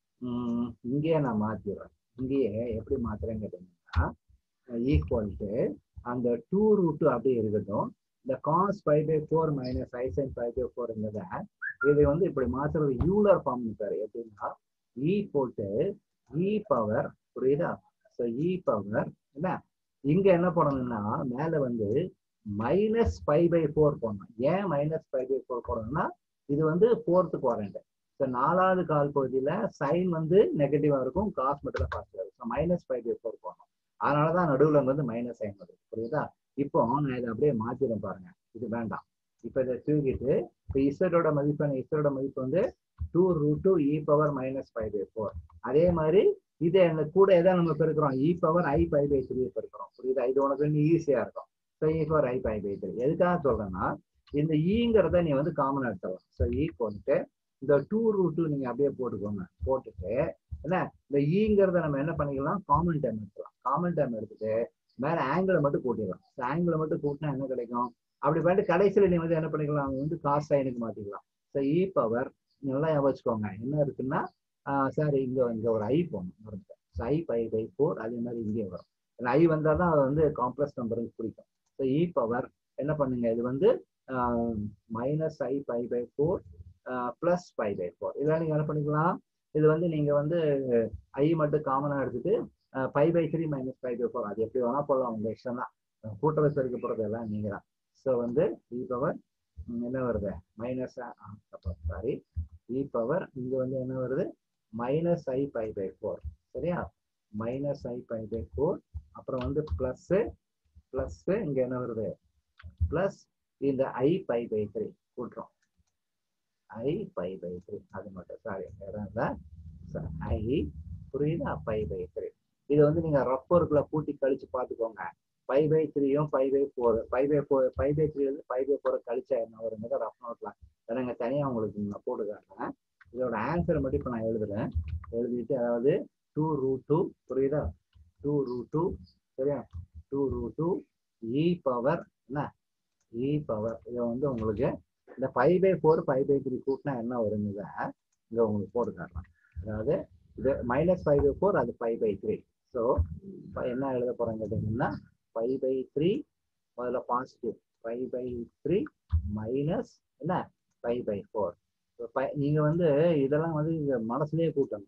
இங்கேயே நான் மாத்திடுறேன் இங்கேயே எப்படி மாத்துறேன்னு கேட்டீங்கன்னா ஈக்குவல் டு அந்த டூ ரூட்டு அப்படியே இருக்கட்டும் இந்த cos five by four minus i sine five by ஃபோர்ங்கிறத இதை வந்து இப்படி மாத்துறது யூலர் ஃபார்ம் பேர் எப்படின்னா இ போட்டு இ பவர் புரியுதா ஸோ இ பவர் என்ன இங்க என்ன பண்ணணும்னா மேல வந்து மைனஸ் ஃபைவ் பை ஃபோர் போடணும் ஏன் மைனஸ் ஃபைவ் பை ஃபோர் போடணும்னா இது வந்து ஃபோர்த்து குவாரண்ட் ஸோ நாலாவது கால் பகுதியில சைன் வந்து நெகட்டிவா இருக்கும் காஸ் மட்டும் தான் பாசிட்டிவ் இருக்கும் ஸோ மைனஸ் ஃபைவ் பை ஃபோர் போடணும் அதனாலதான் நடுவில் வந்து மைனஸ் சைன் வருது புரியுதா இப்போ நான் இதை அப்படியே மாத்திரம் பாருங்க இது வேண்டாம் இப்போ இதை தூக்கிட்டு இப்போ இசரோட மதிப்பு என்ன இசரோட மதிப்பு வந்து two root two e power minus five by four அதே மாதிரி இது எனக்கு கூட எதை நம்ம பெருக்கிறோம் e power i pi by three பெருக்கிறோம் புரியுதா இது உனக்கு இன்னும் ஈஸியா இருக்கும் so e power i pi by three எதுக்காக சொல்றேன்னா இந்த ஈங்கிறத நீ வந்து காமன் எடுத்துடலாம் ஸோ ஈ போட்டு இந்த டூ ரூட் டூ நீங்க அப்படியே போட்டுக்கோங்க போட்டுட்டு என்ன இந்த ஈங்கிறத நம்ம என்ன பண்ணிக்கலாம் காமன் டைம் எடுத்துக்கலாம் காமன் டைம் எடுத்துட்டு மேல ஆங்கிளை மட்டும் கூட்டிடலாம் ஆங்கிளை மட்டும் கூட்டினா என்ன கிடைக்கும் அப்படி பண்ணிட்டு கடைசியில் நீ வந்து என்ன பண்ணிக்கலாம் அவங்க வந்து காஸ் சைனுக்கு மாத்திக்கலாம் ஸோ இ பவர் நல்லா வச்சுக்கோங்க என்ன இருக்குன்னா சாரி இங்க இங்க ஒரு ஐ போகணும் மறந்துட்டேன் so i pi by four அதே மாதிரி இங்கே வரும் ஐ வந்தால் தான் அது வந்து காம்ப்ளெக்ஸ் நம்பருக்கு பிடிக்கும் ஸோ இ பவர் என்ன பண்ணுங்க இது வந்து minus i pi by four plus pi by four இதெல்லாம் நீங்கள் என்ன பண்ணிக்கலாம் இது வந்து நீங்கள் வந்து ஐ மட்டும் காமனாக எடுத்துட்டு pi by three minus five by four அது எப்படி வேணா போடலாம் உங்க இஷ்டம் தான் கூட்டத்தை பெருக்க போகிறது எல்லாம் நீங்க தான் ஸோ வந்து இ பவர் என்ன வருது மைனஸ் சாரி இ பவர் இங்க வந்து என்ன வருது minus i pi by four சரியா minus i pi by four அப்புறம் வந்து பிளஸ் பிளஸ் இங்க என்ன வருது பிளஸ் இந்த ஐ பை பை த்ரீ கூட்டுறோம் ஐ பை பை த்ரீ அது மட்டும் சாரி ஐ புரியுதா பை பை த்ரீ இது வந்து நீங்க ரப்பருக்குள்ள கூட்டி கழிச்சு பார்த்துக்கோங்க ஃபைவ் பை த்ரீயும் five by four five by four five by three வந்து ஃபைவ் பை ஃபோர் கழிச்சா என்ன வருங்க ரஃப் நோட்ல எனக்கு தனியாக உங்களுக்கு நான் போட்டு காட்டுறேன் இதோட ஆன்சர் மட்டும் இப்போ நான் எழுதுறேன் எழுதிட்டு அதாவது டூ ரூட் டூ புரியுதா டூ ரூட் டூ சரியா two root two e power என்ன இ பவர் இதை வந்து உங்களுக்கு இந்த five by four five by three கூட்டினா என்ன வருங்கிறத இங்கே உங்களுக்கு போட்டு காட்டலாம் அதாவது இது மைனஸ் ஃபைவ் பை ஃபோர் அது ஃபைவ் பை த்ரீ ஸோ என்ன எழுத போகிறேன் கேட்டிங்கன்னா ஃபைவ் பை த்ரீ முதல்ல positive five by three minus என்ன ஃபைவ் பை ஃபோர் நீங்கள் வந்து இதெல்லாம் வந்து இங்கே மனசுலேயே கூட்டணும்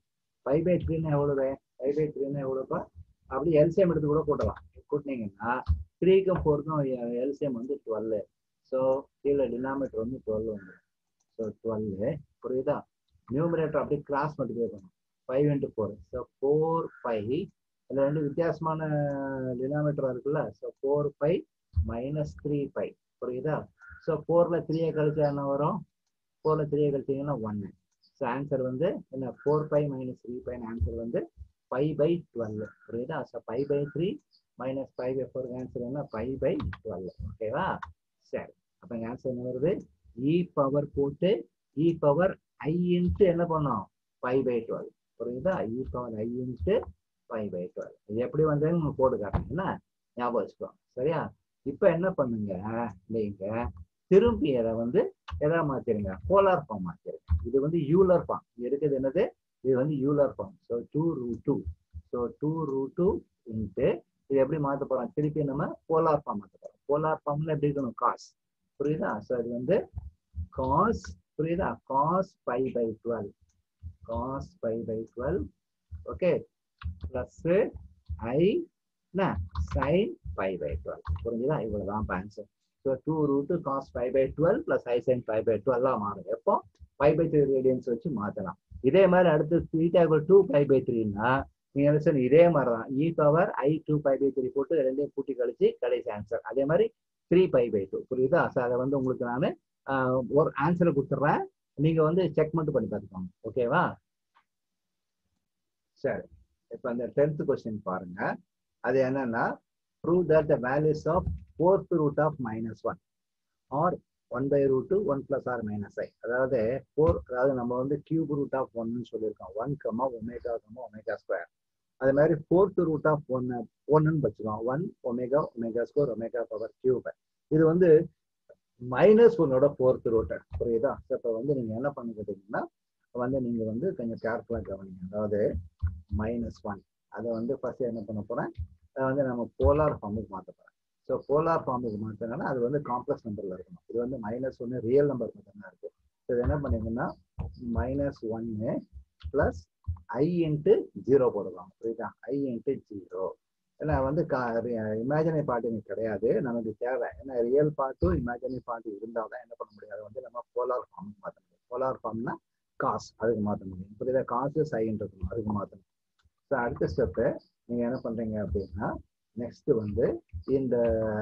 ஃபைவ் பை த்ரீனா எவ்வளவு ஃபைவ் பை த்ரீனா எவ்வளோப்பா அப்படி எல்சிஎம் எடுத்து கூட கூட்டலாம் கூட்டினீங்கன்னா த்ரீக்கும் ஃபோருக்கும் எல்சிஎம் வந்து டுவெல் ஸோ கீழே டினாமீட்டர் வந்து டுவெல் வந்து ஸோ டுவெல் புரியுதா நியூமரேட்டர் அப்படியே கிராஸ் மல்டிப்ளை பண்ணும் five into four so four five இதில் ரெண்டு வித்தியாசமான டினாமீட்டர் இருக்குல்ல so four five minus three five புரியுதா ஸோ ஃபோரில் த்ரீயை கழிச்சா என்ன வரும் ஃபோரில் த்ரீயை கழிச்சிங்கன்னா ஒன்று ஸோ ஆன்சர் வந்து என்ன four five minus three five answer வந்து ஃபைவ் பை டுவெல் புரியுதா so five by three minus five by ஃபோருக்கு ஆன்சர் என்ன ஃபைவ் பை டுவெல் ஓகேவா சரி அப்போ இங்கே ஆன்சர் என்ன வருது இ பவர் போட்டு இ பவர் ஐ இன்ட்டு என்ன பண்ணோம் ஃபைவ் பை டுவெல் புரியுதா e power i into five by twelve இது எப்படி வந்ததுன்னு உங்களுக்கு போட்டு காட்டுங்க என்ன ஞாபகம் வச்சுக்கோ சரியா இப்போ என்ன பண்ணுங்க நீங்க திரும்பி அதை வந்து எதா மாத்திருங்க போலார் ஃபார்ம் மாத்திருங்க இது வந்து யூலர் ஃபார்ம் இருக்குது என்னது இது வந்து Euler form so two root two so two root two into இது எப்படி மாற்ற போறோம் திருப்பி நம்ம போலார் ஃபார்ம் மாற்ற போறோம் போலார் ஃபார்ம்ல எப்படி இருக்கணும் காஸ் புரியுதா ஸோ இது வந்து காஸ் புரியுதா cos five by twelve cos five by twelve okay plus i என்ன சைன் ஃபைவ் பை டுவெல் புரிஞ்சுதா இவ்வளவுதான் answer so two root cos five by twelve plus i sine five by டுவெல்லாம் மாறும் எப்போ ஃபைவ் பை த்ரீ ரேடியன்ஸ் வச்சு மாற்றலாம் இதே மாதிரி அடுத்து தீட்டா டூ ஃபைவ் பை த்ரீனா நீங்க என்ன சொல்லணும் இதே மாதிரி தான் e power i two five by three போட்டு ரெண்டையும் கூட்டி கழிச்சு கடைசி ஆன்சர் அதே மாதிரி த்ரீ ஃபைவ் பை டூ புரியுதா ஸோ அதை வந்து உங்களுக்கு நான் ஒரு ஆன்சரை கொடுத்துட்றேன் நீங்க வந்து செக் மட்டும் பண்ணி பார்த்துக்கோங்க ஓகேவா சரி இப்போ அந்த டென்த் கொஸ்டின் பாருங்க அது என்னன்னா prove that the values of fourth root of minus one are one by root two one plus or minus i அதாவது ஃபோர் அதாவது நம்ம வந்து கியூப் ரூட் ஆஃப் ஒன்னு சொல்லியிருக்கோம் one comma omega comma omega square அது மாதிரி ஃபோர்த் ரூட் ஆஃப் ஒன் ஒன்னு வச்சுக்கோம் one omega omega square omega power cube இது வந்து மைனஸ் ஒன்னோட ஃபோர்த் ரூட் புரியுதா இப்போ வந்து நீங்க என்ன பண்ண கேட்டீங்கன்னா வந்து நீங்க வந்து கொஞ்சம் கேர்ஃபுல்லா கவனிங்க அதாவது மைனஸ் ஒன் அதை வந்து ஃபர்ஸ்ட் என்ன பண்ண போறேன் அதை வந்து நம்ம போலார் ஃபார்முக்கு மாற்ற போறேன் ஸோ போலார் ஃபார்முக்கு மாற்றினா அது வந்து காம்ப்ளெக்ஸ் நம்பர்ல இருக்கணும் இது வந்து மைனஸ் ஒன்று ரியல் நம்பர் மட்டும்தான் இருக்கு இது என்ன பண்ணீங்கன்னா மைனஸ் ஒன்னு பிளஸ் ஐ இன்ட்டு ஜீரோ போடலாம் புரியுதா ஐ இன்ட்டு ஜீரோ ஏன்னா வந்து இமேஜினரி பார்ட் எனக்கு கிடையாது நமக்கு தேவை ஏன்னா ரியல் பார்ட்டும் இமேஜினரி பார்ட் இருந்தால் தான் என்ன பண்ண முடியும் அதை வந்து நம்ம போலார் ஃபார்முக்கு மாற்ற முடியும் போலார் ஃபார்ம்னா காஸ் அதுக்கு மாற்ற முடியும் புரியுதா காசு சைன் இருக்கணும் அதுக்கு மாற்றணும் ஸோ அடுத்த ஸ்டெப்பு நீங்கள் என்ன பண்ணுறீங்க அப்படின்னா நெக்ஸ்ட் வந்து இந்த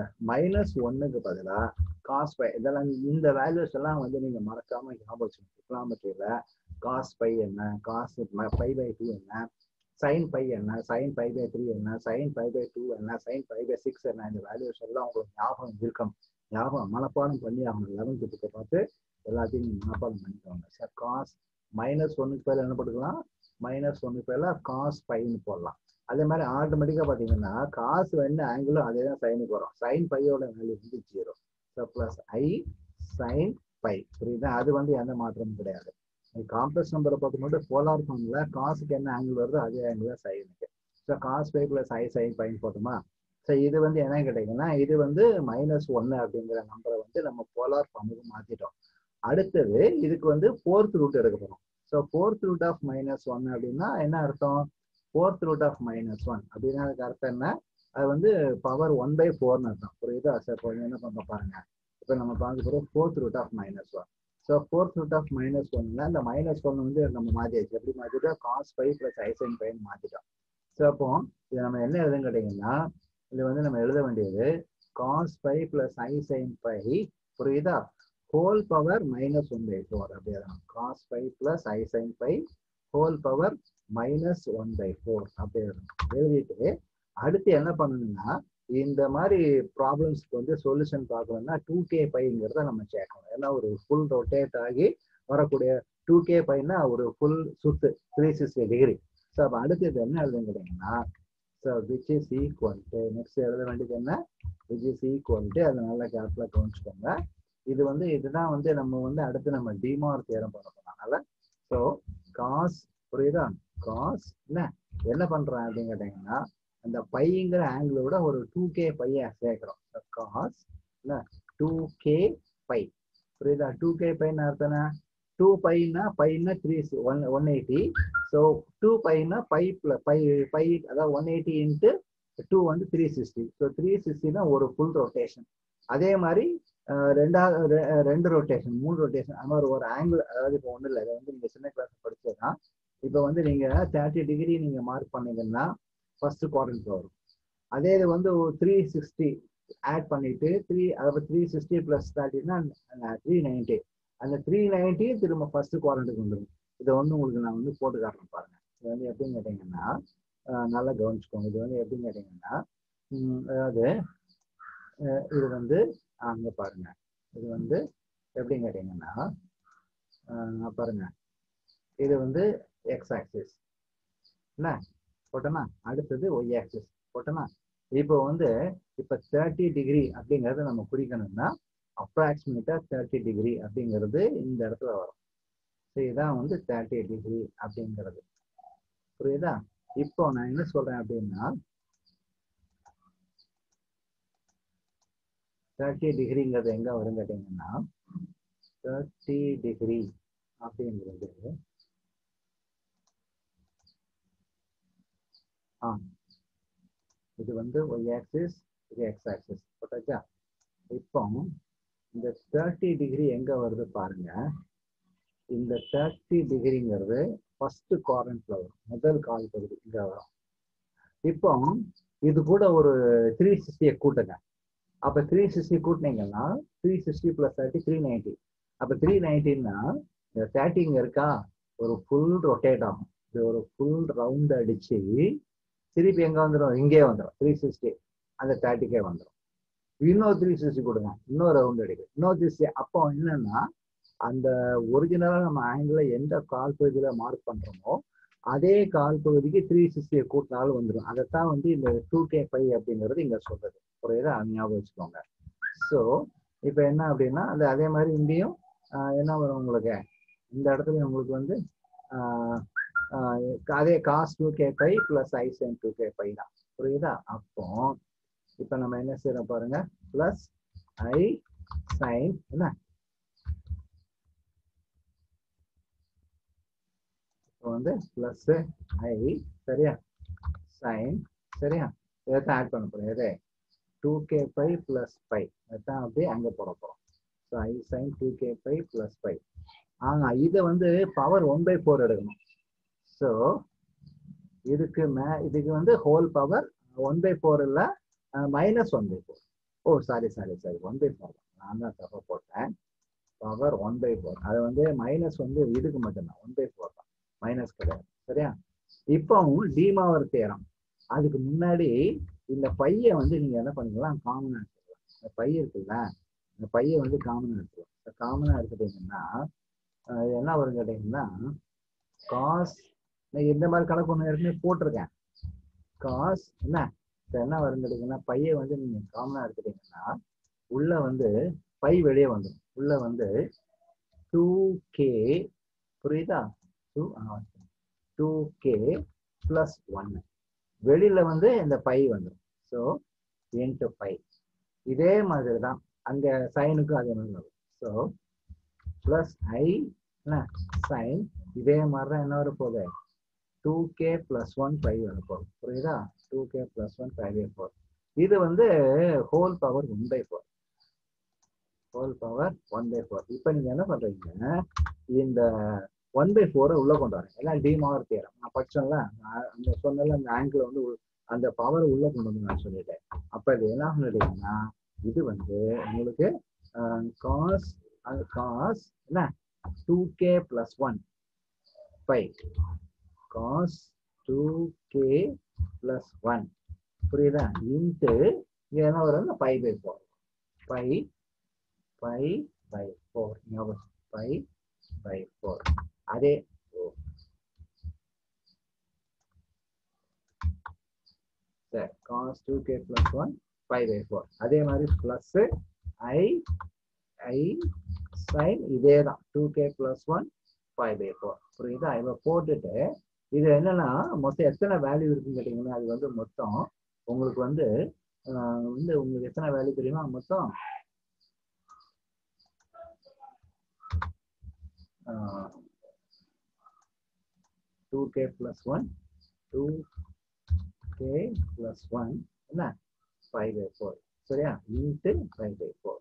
மைனஸ் ஒன்னுக்கு பதிலாக காஸ் பை இதெல்லாம் இந்த வேல்யூஸ் எல்லாம் வந்து நீங்க மறக்காம ஞாபகம் வச்சுக்கணும் டிக்னாமெட்ரியில காஸ் பை என்ன காஸ் பை பை டூ என்ன சைன் பை என்ன சைன் பை பை த்ரீ என்ன சைன் பை பை டூ என்ன சைன் பை பை சிக்ஸ் என்ன இந்த வேல்யூஸ் எல்லாம் உங்களுக்கு ஞாபகம் இருக்கணும் ஞாபகம் மனப்பாடம் பண்ணி அவங்க லெவன்த் புக்கை பார்த்து எல்லாத்தையும் நீங்க மனப்பாடம் பண்ணிக்கோங்க சார் காஸ் மைனஸ் ஒன்னுக்கு பேர் என்ன போட்டுக்கலாம் மைனஸ் ஒன்னுக்கு பேர்ல காஸ் பைன்னு போடலாம் அதே மாதிரி ஆட்டோமேட்டிக்கா பாத்தீங்கன்னா காசு என்ன ஆங்கிளும் அதே தான் சைனுக்கு வரும் சைன் பையோட வேல்யூ வந்து zero so plus i sine pi புரியுதா அது வந்து எந்த மாற்றமும் கிடையாது காம்ப்ளெக்ஸ் நம்பரை பார்க்கும்போது போலார் ஃபார்ம்ல காசுக்கு என்ன ஆங்கிள் வருதோ அதே ஆங்கிள் தான் சைனுக்கு so cos pi plus i sine pi போட்டோமா ஸோ இது வந்து என்ன கிடைக்குன்னா இது வந்து மைனஸ் ஒன்னு அப்படிங்கிற நம்பரை வந்து நம்ம போலார் ஃபார்முக்கு மாத்திட்டோம் அடுத்தது இதுக்கு வந்து ஃபோர்த் ரூட் எடுக்க போறோம் so fourth root of minus one அப்படின்னா என்ன அர்த்தம் fourth root of minus one அப்படின்னா அதுக்கு அர்த்தம் என்ன அது வந்து பவர் ஒன் பை ஃபோர்னு அர்த்தம் புரியுதா சார் இப்போ என்ன பண்ண பாருங்க இப்போ நம்ம பார்க்க போகிறோம் fourth root of minus one so fourth root of minus ஒன்ல இந்த மைனஸ் ஒன் வந்து நம்ம மாற்றியாச்சு எப்படி மாற்றிட்டோம் cos five plus i sine five மாற்றிட்டோம் ஸோ அப்போ இது நம்ம என்ன எழுதுன்னு கேட்டிங்கன்னா இது வந்து நம்ம எழுத வேண்டியது cos five plus i sine five புரியுதா whole power minus one by four அப்படியே cos five plus i sine five whole power minus one by four அப்படி எழுதிட்டு அடுத்து என்ன பண்ணணும்னா இந்த மாதிரி ப்ராப்ளம்ஸ்க்கு வந்து சொல்யூஷன் பார்க்கணும்னா டூ கே பைங்கிறத நம்ம சேர்க்கணும் ஏன்னா ஒரு ஃபுல் ரொட்டேட் ஆகி வரக்கூடிய டூ கே பைனா ஒரு ஃபுல் சுத்து த்ரீ சிக்ஸ்டி டிகிரி ஸோ அப்போ அடுத்தது என்ன எழுதுன்னு கேட்டீங்கன்னா so which is equal to next எழுத வேண்டியது என்ன விச் இஸ் ஈக்குவல் டு அதை நல்லா கேர்ஃபுல்லாக கவனிச்சுக்கோங்க இது வந்து இதுதான் வந்து நம்ம வந்து அடுத்து நம்ம டிமார் தேரம் பண்ண போறோம் அதனால ஸோ காஸ் புரியுதா காஸ் என்ன என்ன பண்றேன் அப்படின்னு கேட்டீங்கன்னா அந்த பைங்கிற ஆங்கிள் விட ஒரு டூ கே பைய சேர்க்கிறோம் காஸ் என்ன டூ கே பை புரியுதா டூ கே பைன்னு அர்த்தம் டூ பைனா பைனா three one one eighty so two பைனா பை பை பை அதாவது ஒன் எயிட்டி இன்ட்டு டூ வந்து த்ரீ சிக்ஸ்டி ஸோ த்ரீ சிக்ஸ்டினா ஒரு ஃபுல் ரொட்டேஷன் அதே மாதிரி அஹ், ரெண்டாவது ரெ- அஹ், ரெண்டு ரொட்டேஷன் மூணு ரொட்டேஷன் அது மாதிரி ஒரு ஆங்கிள் அதாவது இப்போ ஒன்றும் இல்லை இதை வந்து நீங்கள் சின்ன கிளாஸ் படிச்சதுதான் இப்போ வந்து நீங்கள் தேர்ட்டி டிகிரி நீங்கள் மார்க் பண்ணீங்கன்னா ஃபர்ஸ்ட் குவாட்ரண்ட் வரும் அதே இது வந்து த்ரீ சிக்ஸ்டி ஆட் பண்ணிட்டு த்ரீ அதாவது த்ரீ சிக்ஸ்டி ப்ளஸ் தேர்ட்டினா த்ரீ நைன்டி அந்த த்ரீ நைன்டி திரும்ப ஃபர்ஸ்ட் குவாரண்ட்டுக்கு வந்துடும் இதை வந்து உங்களுக்கு நான் வந்து போட்டு காட்டுறேன் பாருங்க இது வந்து எப்படின்னு கேட்டிங்கன்னா அஹ், நல்லா கவனிச்சுக்கோங்க இது வந்து எப்படின்னு கேட்டிங்கன்னா ம், அதாவது அஹ், இது வந்து அங்கே பாருங்க இது வந்து எப்படின்னு கேட்டிங்கன்னா அஹ், பாருங்க இது வந்து எக்ஸ் ஆக்சிஸ் என்ன போட்டோமா அடுத்தது ஒய் ஆக்சிஸ் போட்டோமா இப்போ வந்து இப்போ தேர்ட்டி டிகிரி அப்படிங்கறத நம்ம குறிக்கணும்னா அப்ராக்சிமேட்டா தேர்ட்டி டிகிரி அப்படிங்கிறது இந்த இடத்துல வரும் ஸோ இதான் வந்து தேர்ட்டி டிகிரி அப்படிங்கிறது புரியுதா இப்போ நான் என்ன சொல்றேன் அப்படின்னா தேர்ட்டி டிகிரிங்கிறது எங்க வரும் கேட்டீங்கன்னா தேர்ட்டி டிகிரி அப்படிங்கிறது ஆ இது வந்து ஒய் ஆக்சிஸ் இது எக்ஸ் ஆக்சிஸ் போட்டாச்சா இப்போ இந்த தேர்ட்டி டிகிரி எங்க வருது பாருங்க இந்த தேர்ட்டி டிகிரிங்கிறது ஃபர்ஸ்ட் குவாரண்ட்ல வரும் முதல் கால் பகுதி இங்க வரும் இப்போ இது கூட ஒரு த்ரீ சிக்ஸ்டியை கூட்டுங்க அப்ப த்ரீ சிக்ஸ்டி கூட்டினீங்கன்னா three sixty plus thirty three ninety அப்ப த்ரீ நைன்டின்னா இந்த தேர்ட்டி இங்க இருக்கா ஒரு ஃபுல் ரொட்டேட் ஆகும் இது ஒரு ஃபுல் ரவுண்ட் அடிச்சு திருப்பி எங்க வந்துடும் இங்கே வந்துடும் த்ரீ சிக்ஸ்டி அந்த தேர்ட்டிக்கே வந்துடும் இன்னொரு த்ரீ சிக்ஸ்டி கொடுங்க இன்னொரு ரவுண்ட் அடிக்கும் இன்னொரு த்ரீ சிக்ஸ்டி அப்போ என்னன்னா அந்த ஒரிஜினலா நம்ம ஆங்கிள் எந்த கால் பகுதியில மார்க் பண்றோமோ அதே கால் பகுதிக்கு த்ரீ சிக்ஸ்டியை கூட்டினாலும் வந்துடும் அதைத்தான் வந்து இந்த டூ கே ஃபைவ் அப்படிங்கிறது இங்க சொல்றது புரியுதா அது ஞாபகம் வச்சுக்கோங்க ஸோ இப்போ என்ன அப்படின்னா அது அதே மாதிரி இங்கேயும் ஆஹ், என்ன வரும் உங்களுக்கு இந்த இடத்துல உங்களுக்கு வந்து ஆஹ், ஆஹ், அதே cos two k five plus i sine two k five தான் புரியுதா அப்போ இப்போ நம்ம என்ன செய்யறோம் பாருங்க பிளஸ் ஐ சைன் என்ன இப்போ வந்து பிளஸ் ஐ சரியா சைன் சரியா இதைத்தான் ஆட் பண்ண போறோம் எது two k five plus five அதான் அப்படியே அங்கே போட போகிறோம் so i sine two k five plus five ஆமா இதை வந்து பவர் ஒன் பை ஃபோர் எடுக்கணும் ஸோ இதுக்கு மே இதுக்கு வந்து whole power one by four இல்லை minus one by four oh sorry sorry sorry one by four நான் தான் தப்பாக போட்டேன் பவர் ஒன் பை ஃபோர் அது வந்து மைனஸ் வந்து இதுக்கு மட்டும்தான் ஒன் பை ஃபோர் தான் மைனஸ் கிடையாது சரியா இப்போவும் டீமாவர் தேரம் அதுக்கு முன்னாடி இந்த பையை வந்து நீங்க என்ன பண்ணிக்கலாம் காமனா எடுத்துக்கலாம் இந்த பை இருக்குல்ல இந்த பையை வந்து காமனா எடுத்துக்கலாம் காமனா எடுத்துட்டீங்கன்னா அஹ் என்ன வரும் கேட்டீங்கன்னா காஸ் இந்த மாதிரி கணக்கு ஒன்று ஏற்கனவே போட்டிருக்கேன் காஸ் என்ன இப்ப என்ன வரும் கேட்டீங்கன்னா பையை வந்து நீங்க காமனா எடுத்துட்டீங்கன்னா உள்ள வந்து பை வெளியே வந்துடும் உள்ள வந்து டூ கே புரியுதா டூ டூ கே பிளஸ் ஒன்னு வெளியில வந்து இந்த பை வந்துடும் ஸோ இன்ட்டு பை இதே மாதிரி தான் அங்க சைனுக்கும் அதே மாதிரி வரும் ஸோ பிளஸ் ஐ என்ன சைன் இதே மாதிரி தான் என்ன வர போகுது two k plus one five வர போகுது புரியுதா two k plus one five four இது வந்து whole power one by four whole power one by four இப்போ நீங்க என்ன பண்றீங்க இந்த ஒன் பை ஃபோரை உள்ள கொண்டு வரேன் எல்லாம் டிமார் தேரம் நான் படிச்சோம்ல நான் அந்த சொன்னல அந்த ஆங்கிள் வந்து உள்- அந்த பவர் உள்ள கொண்டு வந்து நான் சொல்லிட்டேன் அப்ப இது என்ன பண்ணிட்டீங்கன்னா இது வந்து உங்களுக்கு காஸ் அது காஸ் என்ன two k plus one five cos two k plus one புரியுதா இன்ட்டு இங்க என்ன வரும் five by four five five by four ஞாபகம் ஃபைவ் பை ஃபோர் அதே சரி cos two k plus one five by four அதே மாதிரி பிளஸ் ஐ ஐ சைன் இதே தான் two k plus one five by four புரியுதா இதை போட்டுட்டு இது என்னன்னா மொத்தம் எத்தனை வேல்யூ இருக்குன்னு கேட்டீங்கன்னா அது வந்து மொத்தம் உங்களுக்கு வந்து ஆஹ் வந்து உங்களுக்கு எத்தனை வேல்யூ தெரியுமா மொத்தம் two k plus one two k plus one என்ன ஃபைவ் பை ஃபோர் சரியா into five by four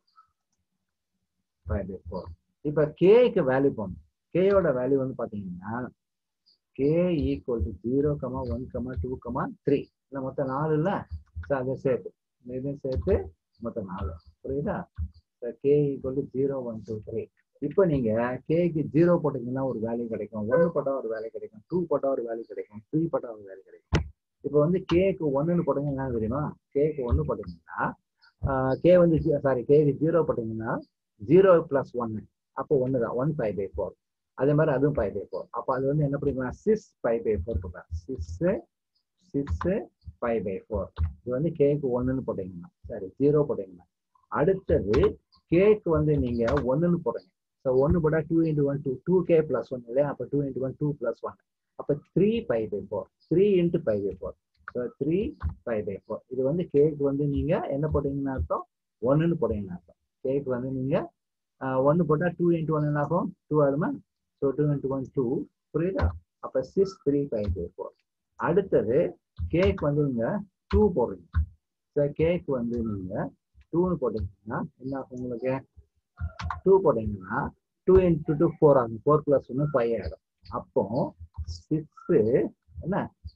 five by four இப்போ கேக்கு வேல்யூ போடணும் கேயோட வேல்யூ வந்து பார்த்தீங்கன்னா k equal to zero comma one comma two comma three இல்லை மொத்தம் நாலு இல்லை ஸோ அதை சேர்த்து இந்த இதையும் சேர்த்து மொத்தம் நாலு புரியுதா k equal to zero one two three இப்போ நீங்க கேக்கு ஜீரோ போட்டீங்கன்னா ஒரு வேல்யூ கிடைக்கும் ஒன்று போட்டால் ஒரு வேல்யூ கிடைக்கும் டூ போட்டால் ஒரு வேல்யூ கிடைக்கும் த்ரீ போட்டால் ஒரு வேல்யூ கிடைக்கும் இப்போ வந்து கேக்கு ஒன்றுன்னு போட்டீங்கன்னா என்ன தெரியுமா கேக்கு ஒன்று போட்டீங்கன்னா கே வந்து சாரி கேக்கு ஜீரோ போட்டீங்கன்னா ஜீரோ ப்ளஸ் ஒன்னு அப்போ ஒன்று தான் ஒன் ஃபைவ் பை ஃபோர் அதே மாதிரி அதுவும் ஃபைவ் பை ஃபோர் அப்போ அது வந்து என்ன பண்ணிக்கலாம் சிக்ஸ் ஃபைவ் பை ஃபோர் போடுறேன் six six five by four இது வந்து கேக்கு ஒன்றுன்னு போட்டீங்கன்னா சரி ஜீரோ போட்டீங்கன்னா அடுத்தது கேக்கு வந்து நீங்க ஒன்றுன்னு போடுங்க ஸோ ஒன்று போட்டால் two into one two two k plus one இல்லையா அப்போ two into one two plus one அப்போ three five by four three into five by four so three five by four இது வந்து கேக் வந்து நீங்க என்ன போட்டீங்கன்னா அர்த்தம் ஒன்றுன்னு போட்டீங்கன்னா அர்த்தம் கேக் வந்து நீங்க ஒன்று போட்டால் டூ இன்ட்டு ஒன் என்ன ஆகும் டூ ஆகுமா so two into one two புரியுதா அப்போ six three five by four அடுத்தது கேக் வந்து நீங்க டூ போடுறீங்க ஸோ கேக் வந்து நீங்க டூன்னு போட்டீங்கன்னா என்ன ஆகும் உங்களுக்கு டூ போட்டீங்கன்னா டூ இன்ட்டு டூ ஃபோர் ஆகும் ஃபோர் ப்ளஸ் ஒன்று ஃபைவ் ஆகிடும் அப்போ சிக்ஸு என்ன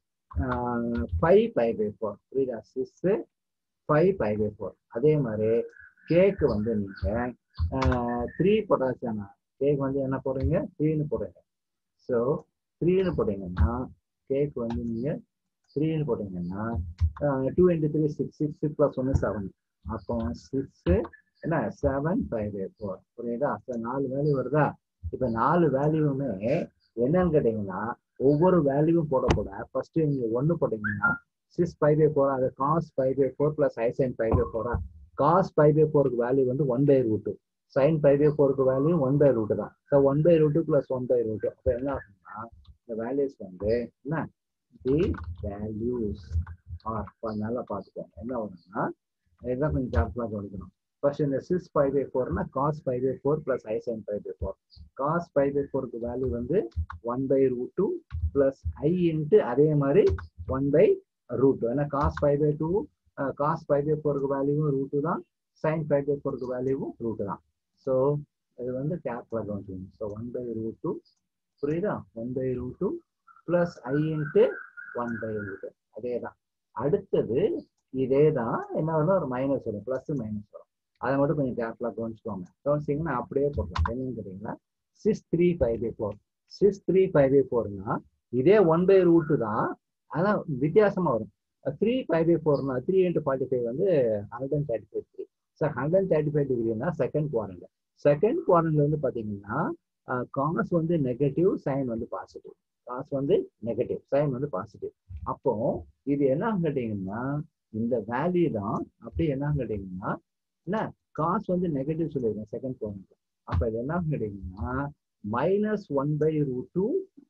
ஃபைவ் ஃபைவ் பை ஃபோர் புரியுதா six five five by four அதே மாதிரி கேக்கு வந்து நீங்கள் த்ரீ போட்டாச்சுன்னா கேக் வந்து என்ன போடுறீங்க த்ரீன்னு போடுறீங்க ஸோ த்ரீன்னு போட்டீங்கன்னா கேக் வந்து நீங்கள் த்ரீன்னு போட்டீங்கன்னா two into three six six plus ஒன்று செவன் அப்போ சிக்ஸு என்ன செவன் ஃபைவ் பை ஃபோர் புரியுதா ஸோ நாலு வேல்யூ வருதா இப்போ நாலு வேல்யூவுமே என்னன்னு கேட்டிங்கன்னா ஒவ்வொரு வேல்யூவும் போட போட ஃபர்ஸ்ட் நீங்கள் ஒன்று போட்டீங்கன்னா சிக்ஸ் ஃபைவ் பை ஃபோர் அது cos five by four plus i sine five by ஃபோரா காஸ் ஃபைவ் பை ஃபோருக்கு வேல்யூ வந்து one by root sine five by ஃபோருக்கு வேல்யூ ஒன் பை ரூட்டு தான் so one by root plus one by root அப்போ என்ன ஆகும்னா இந்த values வந்து என்ன தி வேல்யூஸ் ஆர் நல்லா பார்த்துக்கோங்க என்ன வரும்னா இதுதான் கொஞ்சம் கேர்ஃபுல்லாக கவனிக்கணும் ஃபர்ஸ்ட் இந்த சிக்ஸ் ஃபைவ் பை ஃபோர்னா cos five by four plus i sine five by four cos five by ஃபோருக்கு வேல்யூ வந்து one by root two plus i into அதே மாதிரி ஒன் பை ரூட் டூ ஏன்னா cos five by two cos five by ஃபோருக்கு வேல்யூவும் route தான் sign five by ஃபோருக்கு வேல்யூவும் ரூட்டு தான் ஸோ இது வந்து கேர்ஃபுல்லாக கவனிக்கணும் so one by root two புரியுதா one by root two plus i into one by root அதே தான் அடுத்தது இதே தான் என்ன வரும் ஒரு மைனஸ் வரும் ப்ளஸ் மைனஸ் வரும் அதை மட்டும் கொஞ்சம் கேர்ஃபுல்லாக கவனிச்சுக்கோங்க கவனிச்சிங்கன்னா அப்படியே போடலாம் என்னன்னு கேட்டீங்கன்னா six three five by four six three five by ஃபோர்னா இதே ஒன் பை ரூட்டு தான் ஆனால் வித்தியாசமாக வரும் த்ரீ ஃபைவ் பை ஃபோர்னா த்ரீ இன்ட்டு ஃபார்ட்டி ஃபைவ் வந்து hundred and thirty five degree so hundred and thirty five டிகிரினா செகண்ட் குவாரண்ட் செகண்ட் குவாரண்ட்ல வந்து பார்த்தீங்கன்னா காஸ் வந்து நெகட்டிவ் சைன் வந்து பாசிட்டிவ் காஸ் வந்து நெகட்டிவ் சைன் வந்து பாசிட்டிவ் அப்போ இது என்ன கேட்டீங்கன்னா இந்த வேல்யூ தான் அப்படி என்ன கேட்டீங்கன்னா என்ன காஸ் வந்து நெகட்டிவ் சொல்லியிருக்கேன் செகண்ட் குவாரண்ட் அப்ப இது என்ன கேட்டீங்கன்னா minus one by root two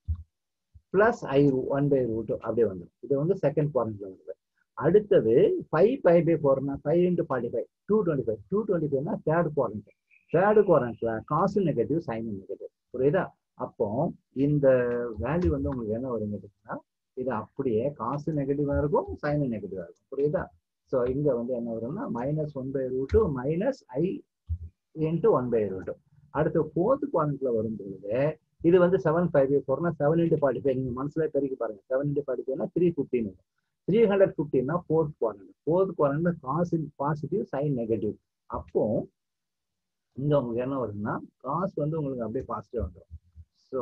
plus i one by root அப்படியே வந்துடும் இது வந்து செகண்ட் குவாரண்ட்ல வருது அடுத்தது ஃபைவ் ஃபைவ் பை ஃபோர்னா five into forty five two twenty five two twenty ஃபைவ்னா தேர்ட் குவாரண்ட் தேர்டு குவாரண்ட்ல காசு நெகட்டிவ் சைன் நெகட்டிவ் புரியுதா அப்போ இந்த வேல்யூ வந்து உங்களுக்கு என்ன வரும் கேட்டீங்கன்னா இது அப்படியே காசு நெகட்டிவா இருக்கும் சைன் நெகட்டிவா இருக்கும் புரியுதா ஸோ இங்க வந்து என்ன வரும்னா minus one by root minus i into one by root அடுத்து ஃபோர்த் குவாரண்ட்ல வரும் பொழுது இது வந்து செவன் ஃபைவ் ஃபோர்னா செவன் இன்ட்டு ஃபார்ட்டி ஃபைவ் நீங்க மனசுல பெருக்கி பாருங்க செவன் இன்ட்டு ஃபார்ட்டி ஃபைவ்னா த்ரீ ஃபிஃப்டின் த்ரீ ஹண்ட்ரட் ஃபிஃப்டின்னா ஃபோர்த் குவாரண்ட் ஃபோர்த் குவாரண்ட்ல காசு பாசிட்டிவ் சைன் நெகட்டிவ் அப்போ இங்க உங்களுக்கு என்ன வருதுன்னா காசு வந்து உங்களுக்கு அப்படியே பாசிட்டிவ் வந்துடும் ஸோ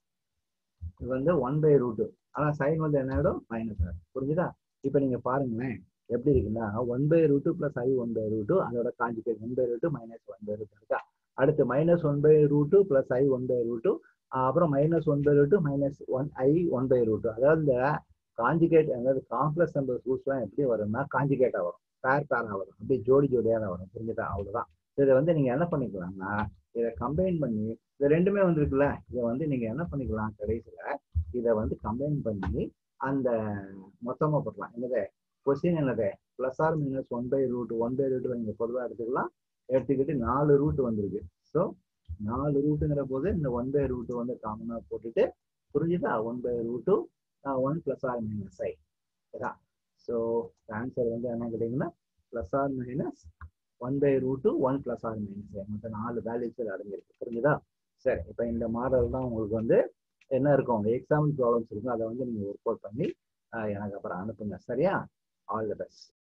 இது வந்து ஒன் பை ரூட்டு ஆனால் சைன் வந்து என்ன ஆகிடும் மைனஸ் ஆகிடும் புரிஞ்சுதா இப்போ நீங்கள் பாருங்களேன் எப்படி இருக்குன்னா one by root plus i one by root அதோட conjugate one by root minus one by root இருக்கா அடுத்து minus one by root plus i one by root அப்புறம் minus one by root minus one i one by root அதாவது இந்த conjugate அதாவது complex number ரூட்ஸ்லாம் எப்படி வரும்னா காஞ்சிகேட்டாக வரும் பேர் பேராக வரும் அப்படியே ஜோடி ஜோடியாக தான் வரும் புரிஞ்சுதா அவ்வளோதான் இதை வந்து நீங்கள் என்ன பண்ணிக்கலாம்னா இதை கம்பைன் பண்ணி இது ரெண்டுமே வந்துருக்குல்ல இதை வந்து நீங்கள் என்ன பண்ணிக்கலாம் கடைசியில் இதை வந்து கம்பைன் பண்ணி அந்த மொத்தமாக போடலாம் என்னது கொஸ்டின் என்னது plus or minus one by root one by root நீங்கள் பொதுவாக எடுத்துக்கலாம் எடுத்துக்கிட்டு நாலு ரூட் வந்திருக்கு ஸோ நாலு ரூட்டுங்கிற போது இந்த ஒன் பை ரூட் வந்து காமனா போட்டுட்டு புரிஞ்சுதா one by root one plus or minus i சரிதா ஸோ ஆன்சர் வந்து என்ன கேட்டீங்கன்னா plus or minus one by root one plus or minus i மொத்தம் நாலு வேல்யூஸ் அடங்கியிருக்கு புரிஞ்சுதா சரி இப்போ இந்த மாடல் தான் உங்களுக்கு வந்து என்ன இருக்கும் எக்ஸாம்பிள் ப்ராப்ளம்ஸ் இருக்கும் அதை வந்து நீங்கள் ஒர்க் அவுட் பண்ணி எனக்கு அப்புறம் அனுப்புங்க சரியா ஆல் தி பெஸ்ட்